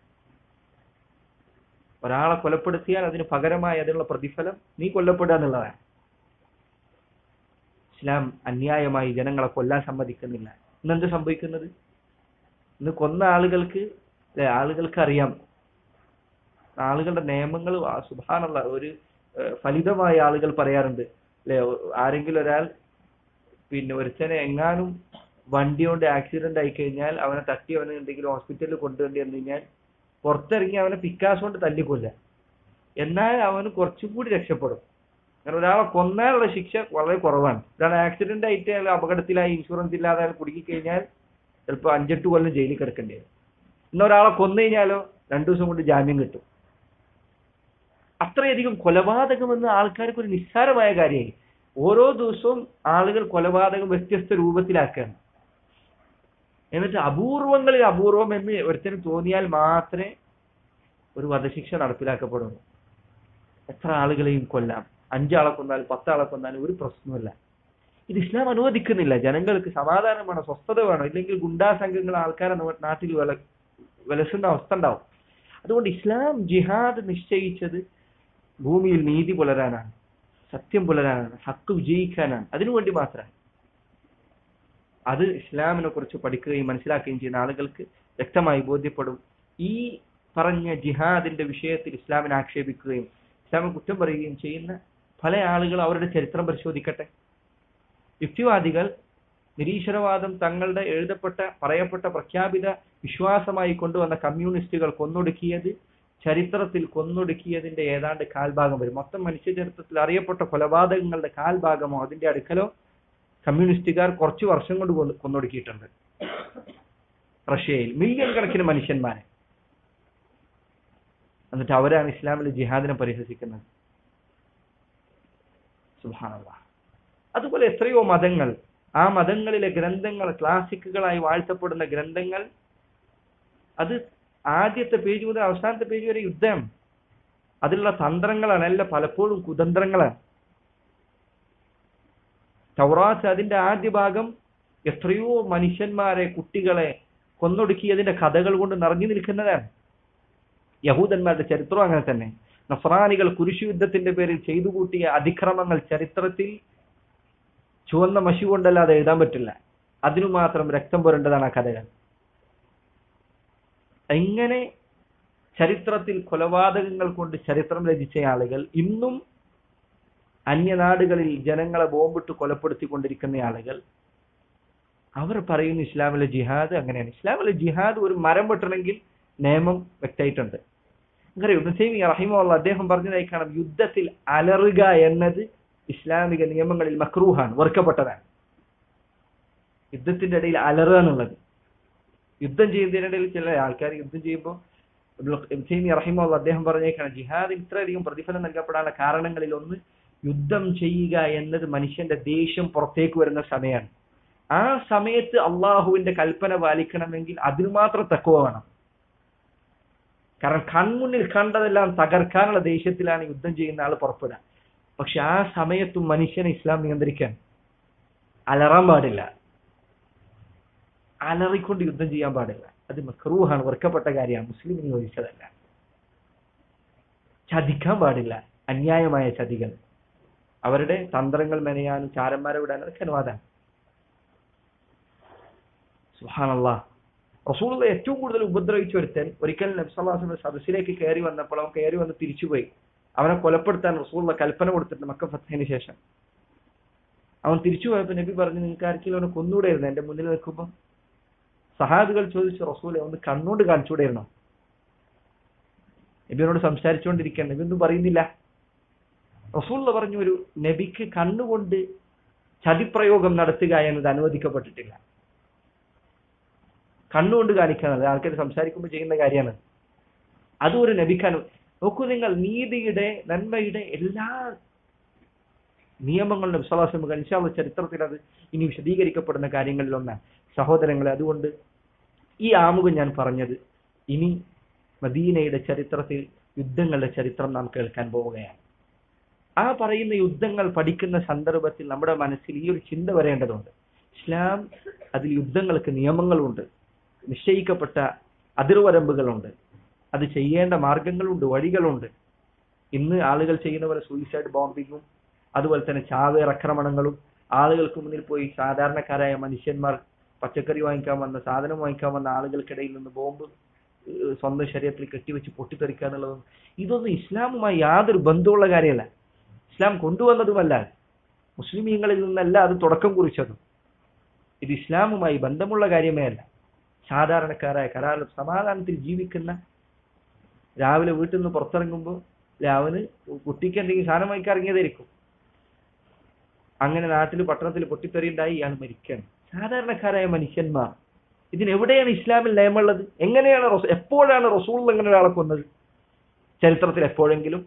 ഒരാളെ കൊലപ്പെടുത്തിയാൽ അതിന് പകരമായി അതിനുള്ള പ്രതിഫലം നീ കൊല്ലപ്പെടുക എന്നുള്ളതാണ് ഇസ്ലാം അന്യായമായി ജനങ്ങളെ കൊല്ലാൻ സമ്മതിക്കുന്നില്ല ഇന്നെന്ത് സംഭവിക്കുന്നത് ഇന്ന് കൊന്ന ആളുകൾക്ക് അല്ലെ ആളുകൾക്ക് അറിയാം ആളുകളുടെ നിയമങ്ങൾ സുഭാനുള്ള ഒരു ഏഹ്, ഫലിതമായ ആളുകൾ പറയാറുണ്ട് അല്ലെ ആരെങ്കിലും ഒരാൾ പിന്നെ ഒരുത്തനെ എങ്ങാനും വണ്ടി കൊണ്ട് ആക്സിഡന്റ് ആയി കഴിഞ്ഞാൽ അവനെ തട്ടി അവനെ എന്തെങ്കിലും ഹോസ്പിറ്റലിൽ കൊണ്ടുവരേണ്ടി വന്നു കഴിഞ്ഞാൽ പുറത്തിറങ്ങി അവനെ പിക്കാസ് കൊണ്ട് തല്ലിക്കൊല്ല എന്നാൽ അവന് കുറച്ചും കൂടി രക്ഷപ്പെടും കാരണം ഒരാളെ കൊന്നാലുള്ള ശിക്ഷ വളരെ കുറവാണ് ഒരാൾ ആക്സിഡന്റ് ആയിട്ട് അയാൾ അപകടത്തിലായി ഇൻഷുറൻസ് ഇല്ലാതെ അയാൾ കുടുങ്ങി കഴിഞ്ഞാൽ ചിലപ്പോൾ അഞ്ചെട്ട് കൊല്ലം ജയിലിൽ കിടക്കേണ്ടി വരും ഇന്ന് ഒരാളെ കൊന്നു കഴിഞ്ഞാലോ രണ്ടു ദിവസം കൊണ്ട് ജാമ്യം കിട്ടും അത്രയധികം കൊലപാതകമെന്ന് ആൾക്കാർക്ക് ഒരു നിസ്സാരമായ കാര്യമായി ഓരോ ദിവസവും ആളുകൾ കൊലപാതകം വ്യത്യസ്ത രൂപത്തിലാക്കുകയാണ് എന്നിട്ട് അപൂർവങ്ങളിൽ അപൂർവം എന്ന് ഒരുത്തന് തോന്നിയാൽ മാത്രമേ ഒരു വധശിക്ഷ നടപ്പിലാക്കപ്പെടുള്ളൂ എത്ര ആളുകളെയും കൊല്ലാം അഞ്ചാളെ കൊന്നാലും പത്താളെ കൊന്നാലും ഒരു പ്രശ്നവുമില്ല ഇത് ഇസ്ലാം അനുവദിക്കുന്നില്ല ജനങ്ങൾക്ക് സമാധാനം വേണം സ്വസ്ഥത വേണം ഇല്ലെങ്കിൽ ഗുണ്ടാ സംഘങ്ങൾ ആൾക്കാരെ നമ്മ- നാട്ടിൽ വില വിലസുന്ന അവസ്ഥ ഉണ്ടാവും അതുകൊണ്ട് ഇസ്ലാം ജിഹാദ് നിശ്ചയിച്ചത് ഭൂമിയിൽ നീതി പുലരാനാണ് സത്യം പുലരാനാണ് ഹക്ക് വിജയിക്കാനാണ് അതിനുവേണ്ടി മാത്രമാണ് അത് ഇസ്ലാമിനെ കുറിച്ച് പഠിക്കുകയും മനസ്സിലാക്കുകയും ചെയ്യുന്ന ആളുകൾക്ക് വ്യക്തമായി ബോധ്യപ്പെടും ഈ പറഞ്ഞ ജിഹാദിന്റെ വിഷയത്തിൽ ഇസ്ലാമിനെ ആക്ഷേപിക്കുകയും ഇസ്ലാമിനെ കുറ്റം പറയുകയും ചെയ്യുന്ന പല ആളുകൾ അവരുടെ ചരിത്രം പരിശോധിക്കട്ടെ യുക്തിവാദികൾ നിരീശ്വരവാദം തങ്ങളുടെ എഴുതപ്പെട്ട പറയപ്പെട്ട പ്രഖ്യാപിത വിശ്വാസമായി കൊണ്ടുവന്ന കമ്മ്യൂണിസ്റ്റുകൾ കൊന്നൊടുക്കിയത് ചരിത്രത്തിൽ കൊന്നൊടുക്കിയതിന്റെ ഏതാണ്ട് കാൽഭാഗം വരും മൊത്തം മനുഷ്യ ചരിത്രത്തിൽ അറിയപ്പെട്ട കൊലപാതകങ്ങളുടെ കാൽഭാഗമോ അതിന്റെ അടുക്കലോ കമ്മ്യൂണിസ്റ്റുകാർ കുറച്ചു വർഷം കൊണ്ട് കൊന്ന് കൊന്നൊടുക്കിയിട്ടുണ്ട് റഷ്യയിൽ മില്യൺ കണക്കിന് മനുഷ്യന്മാരെ എന്നിട്ട് അവരാണ് ഇസ്ലാമിലെ ജിഹാദിനെ പരിഹസിക്കുന്നത് സുബ്ഹാനല്ലാഹ് അതുപോലെ എത്രയോ മതങ്ങൾ ആ മതങ്ങളിലെ ഗ്രന്ഥങ്ങൾ ക്ലാസിക്കുകളായി വാഴ്ത്തപ്പെടുന്ന ഗ്രന്ഥങ്ങൾ അത് ആദ്യത്തെ പേജ് മുതൽ അവസാനത്തെ പേജ് വരെ യുദ്ധം അതിലുള്ള തന്ത്രങ്ങളാണ് അല്ല പലപ്പോഴും കുതന്ത്രങ്ങളാണ് തൗറാത്ത് അതിന്റെ ആദ്യ ഭാഗം എത്രയോ മനുഷ്യന്മാരെ കുട്ടികളെ കൊന്നൊടുക്കിയതിന്റെ കഥകൾ കൊണ്ട് നിറഞ്ഞു നിൽക്കുന്നതാണ് യഹൂദന്മാരുടെ ചരിത്രം അങ്ങനെ തന്നെ നഫ്രാനികൾ കുരിശു യുദ്ധത്തിന്റെ പേരിൽ ചെയ്തു കൂട്ടിയ അതിക്രമങ്ങൾ ചരിത്രത്തിൽ ചുവന്ന മഷി കൊണ്ടല്ലാതെ എഴുതാൻ പറ്റില്ല അതിനു മാത്രം രക്തം പുരണ്ടതാണ് ആ കഥകൾ ഇങ്ങനെ ചരിത്രത്തിൽ കൊലപാതകങ്ങൾ കൊണ്ട് ചരിത്രം രചിച്ച ആളുകൾ ഇന്നും അന്യനാടുകളിൽ ജനങ്ങളെ ബോംബിട്ട് കൊലപ്പെടുത്തിക്കൊണ്ടിരിക്കുന്ന ആളുകൾ അവർ പറയുന്ന ഇസ്ലാമിലെ ജിഹാദ് അങ്ങനെയാണ് ഇസ്ലാമിലെ ജിഹാദ് ഒരു മരം വെട്ടണമെങ്കിൽ നിയമം വ്യക്തമായിട്ടുണ്ട് അങ്ങനെ ഇബ്നു റഹിമുള്ള അദ്ദേഹം പറഞ്ഞതായി കാണാം യുദ്ധത്തിൽ അലറുക എന്നത് ഇസ്ലാമിക നിയമങ്ങളിൽ മക്രൂഹാണ് വെറുക്കപ്പെട്ടതാണ് യുദ്ധത്തിന്റെ ഇടയിൽ അലറുക എന്നുള്ളത് യുദ്ധം ചെയ്യുന്നതിനിടയിൽ ചില ആൾക്കാർ യുദ്ധം ചെയ്യുമ്പോൾ റഹിമുള്ള അദ്ദേഹം പറഞ്ഞേക്കാണ് ജിഹാദിൽ ഇത്രയധികം പ്രതിഫലം നൽകപ്പെടാനുള്ള കാരണങ്ങളിൽ ഒന്ന് യുദ്ധം ചെയ്യുക എന്നത് മനുഷ്യന്റെ ദേഷ്യം പുറത്തേക്ക് വരുന്ന സമയമാണ് ആ സമയത്ത് അള്ളാഹുവിന്റെ കൽപ്പന പാലിക്കണമെങ്കിൽ അതിനു മാത്രം തക്കുവ വേണം കാരണം കൺമുന്നിൽ കണ്ടതെല്ലാം തകർക്കാനുള്ള ദേഷ്യത്തിലാണ് യുദ്ധം ചെയ്യുന്ന ആൾ പുറപ്പെടുക പക്ഷെ ആ സമയത്തും മനുഷ്യനെ ഇസ്ലാം നിയന്ത്രിക്കാൻ അലറാൻ പാടില്ല അലറിക്കൊണ്ട് യുദ്ധം ചെയ്യാൻ പാടില്ല അത് മക്രൂഹാണ് വെറുക്കപ്പെട്ട കാര്യമാണ് മുസ്ലിമിന് യോജിച്ചതല്ല ചതിക്കാൻ പാടില്ല അന്യായമായ ചതികൾ അവരുടെ തന്ത്രങ്ങൾ മെനയാനും ചാരന്മാരെ വിടാനും അതൊക്കെ അനുവാദമാണ് സുഹാനല്ലാ റസൂള്ള ഏറ്റവും കൂടുതൽ ഉപദ്രവിച്ച ഒരുത്തൻ ഒരിക്കൽ നബ്സല്ലാസിന്റെ സദസ്സിലേക്ക് കയറി വന്നപ്പോൾ അവൻ കയറി വന്ന് തിരിച്ചുപോയി അവനെ കൊലപ്പെടുത്താൻ റസൂള്ള കൽപ്പന കൊടുത്തിട്ടുണ്ട് മക്ക ഫത്തഹിന് ശേഷം അവൻ തിരിച്ചു പോയപ്പോ നബി പറഞ്ഞു നിങ്ങൾക്ക് ആർക്കെങ്കിലും അവനെ കൊന്നുകൂടെയിരുന്നു എന്റെ മുന്നിൽ നിൽക്കുമ്പോൾ സഹാബികൾ ചോദിച്ചു റസൂലെ ഒന്ന് കണ്ണുകൊണ്ട് കാണിച്ചുകൂടെയിരുന്നോ നബിയോട് സംസാരിച്ചുകൊണ്ടിരിക്കാൻ നബി ഒന്നും പറയുന്നില്ല റസൂള്ള പറഞ്ഞു ഒരു നബിക്ക് കണ്ണുകൊണ്ട് ചതിപ്രയോഗം നടത്തുക എന്നത് അനുവദിക്കപ്പെട്ടിട്ടില്ല കണ്ണുകൊണ്ട് കാണിക്കുന്നത് ആൾക്കാർ സംസാരിക്കുമ്പോൾ ചെയ്യുന്ന കാര്യമാണ് അതും ഒരു നബിക്ക് അനു നോക്കൂ നിങ്ങൾ നീതിയുടെ നന്മയുടെ എല്ലാ നിയമങ്ങളുടെ വിശ്വാസം അനുശാവ ചരിത്രത്തിൽ അത് ഇനി വിശദീകരിക്കപ്പെടുന്ന കാര്യങ്ങളിൽ ഒന്നാണ് സഹോദരങ്ങളെ അതുകൊണ്ട് ഈ ആമുഖം ഞാൻ പറഞ്ഞത് ഇനി മദീനയുടെ ചരിത്രത്തിൽ യുദ്ധങ്ങളുടെ ചരിത്രം നാം കേൾക്കാൻ പോവുകയാണ് ആ പറയുന്ന യുദ്ധങ്ങൾ പഠിക്കുന്ന സന്ദർഭത്തിൽ നമ്മുടെ മനസ്സിൽ ഈ ഒരു ചിന്ത വരേണ്ടതുണ്ട് ഇസ്ലാം അതിൽ യുദ്ധങ്ങൾക്ക് നിയമങ്ങളുണ്ട് നിശ്ചയിക്കപ്പെട്ട അതിർവരമ്പുകളുണ്ട് അത് ചെയ്യേണ്ട മാർഗങ്ങളുണ്ട് വഴികളുണ്ട് ഇന്ന് ആളുകൾ ചെയ്യുന്ന പോലെ സൂയിസൈഡ് ബോംബിങ്ങും അതുപോലെ തന്നെ ചാവേറാക്രമണങ്ങളും ആളുകൾക്ക് മുന്നിൽ പോയി സാധാരണക്കാരായ മനുഷ്യന്മാർ പച്ചക്കറി വാങ്ങിക്കാൻ വന്ന സാധനം വാങ്ങിക്കാൻ വന്ന ആളുകൾക്കിടയിൽ നിന്ന് ബോംബ് ഏഹ് സ്വന്തം ശരീരത്തിൽ കെട്ടിവെച്ച് പൊട്ടിത്തെറിക്കുക എന്നുള്ളതും ഇതൊന്നും ഇസ്ലാമുമായി യാതൊരു ബന്ധമുള്ള കാര്യമല്ല ഇസ്ലാം കൊണ്ടുവന്നതുമല്ല മുസ്ലിമീങ്ങളിൽ നിന്നല്ല അത് തുടക്കം കുറിച്ചതും ഇത് ഇസ്ലാമുമായി ബന്ധമുള്ള കാര്യമേ അല്ല സാധാരണക്കാരായ കരാർ സമാധാനത്തിൽ ജീവിക്കുന്ന രാവിലെ വീട്ടിൽ നിന്ന് പുറത്തിറങ്ങുമ്പോൾ അവന് കുട്ടിക്ക് എന്തെങ്കിലും സാധനം വാങ്ങിക്കാൻ ഇറങ്ങിയതായിരിക്കും അങ്ങനെ നാട്ടിൽ പട്ടണത്തിൽ പൊട്ടിത്തെറിയുണ്ടായി ഇയാൾ മരിക്കുകയാണ് സാധാരണക്കാരായ മനുഷ്യന്മാർ ഇതിനെവിടെയാണ് ഇസ്ലാമിൽ നിയമമുള്ളത് എങ്ങനെയാണ് റസൂ- എപ്പോഴാണ് റസൂൾ ഇങ്ങനെ ഒരാളെ കൊന്നത് ചരിത്രത്തിൽ എപ്പോഴെങ്കിലും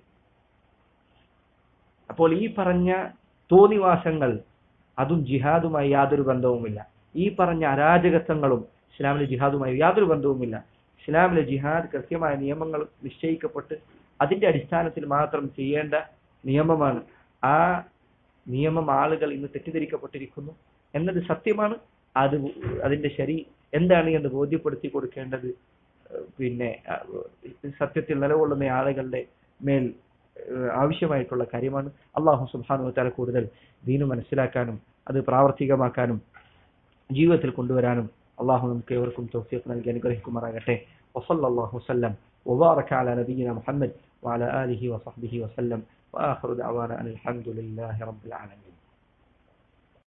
അപ്പോൾ ഈ പറഞ്ഞ തോന്നിവാസങ്ങൾ അതും ജിഹാദുമായി യാതൊരു ബന്ധവുമില്ല ഈ പറഞ്ഞ അരാജകത്വങ്ങളും ഇസ്ലാമിലെ ജിഹാദുമായി യാതൊരു ബന്ധവുമില്ല ഇസ്ലാമിലെ ജിഹാദ് കൃത്യമായ നിയമങ്ങൾ നിശ്ചയിക്കപ്പെട്ട് അതിന്റെ അടിസ്ഥാനത്തിൽ മാത്രം ചെയ്യേണ്ട നിയമമാണ് ആ നിയമം ആളുകൾ ഇന്ന് തെറ്റിദ്ധരിക്കപ്പെട്ടിരിക്കുന്നു എന്നത് സത്യമാണ് അത് അതിന്റെ ശരി എന്താണ് എന്ന് ബോധ്യപ്പെടുത്തി കൊടുക്കേണ്ടത് ഏഹ് പിന്നെ അഹ് സത്യത്തിൽ നിലകൊള്ളുന്ന ആളുകളുടെ മേൽ ഏഹ് ആവശ്യമായിട്ടുള്ള കാര്യമാണ് അള്ളാഹു സുബ്ഹാനഹു വതആല കൂടുതൽ ദീന് മനസ്സിലാക്കാനും അത് പ്രാവർത്തികമാക്കാനും ജീവിതത്തിൽ കൊണ്ടുവരാനും അള്ളാഹു നമുക്ക് ഏവർക്കും തൗഫീഖ് നൽകി അനുഗ്രഹിക്കുമാറാകട്ടെ വസല്ലല്ലാഹു വസല്ലം وبارك على نبينا محمد وعلى آله وصحبه وسلم وآخر دعوانا أن الحمد لله رب العالمين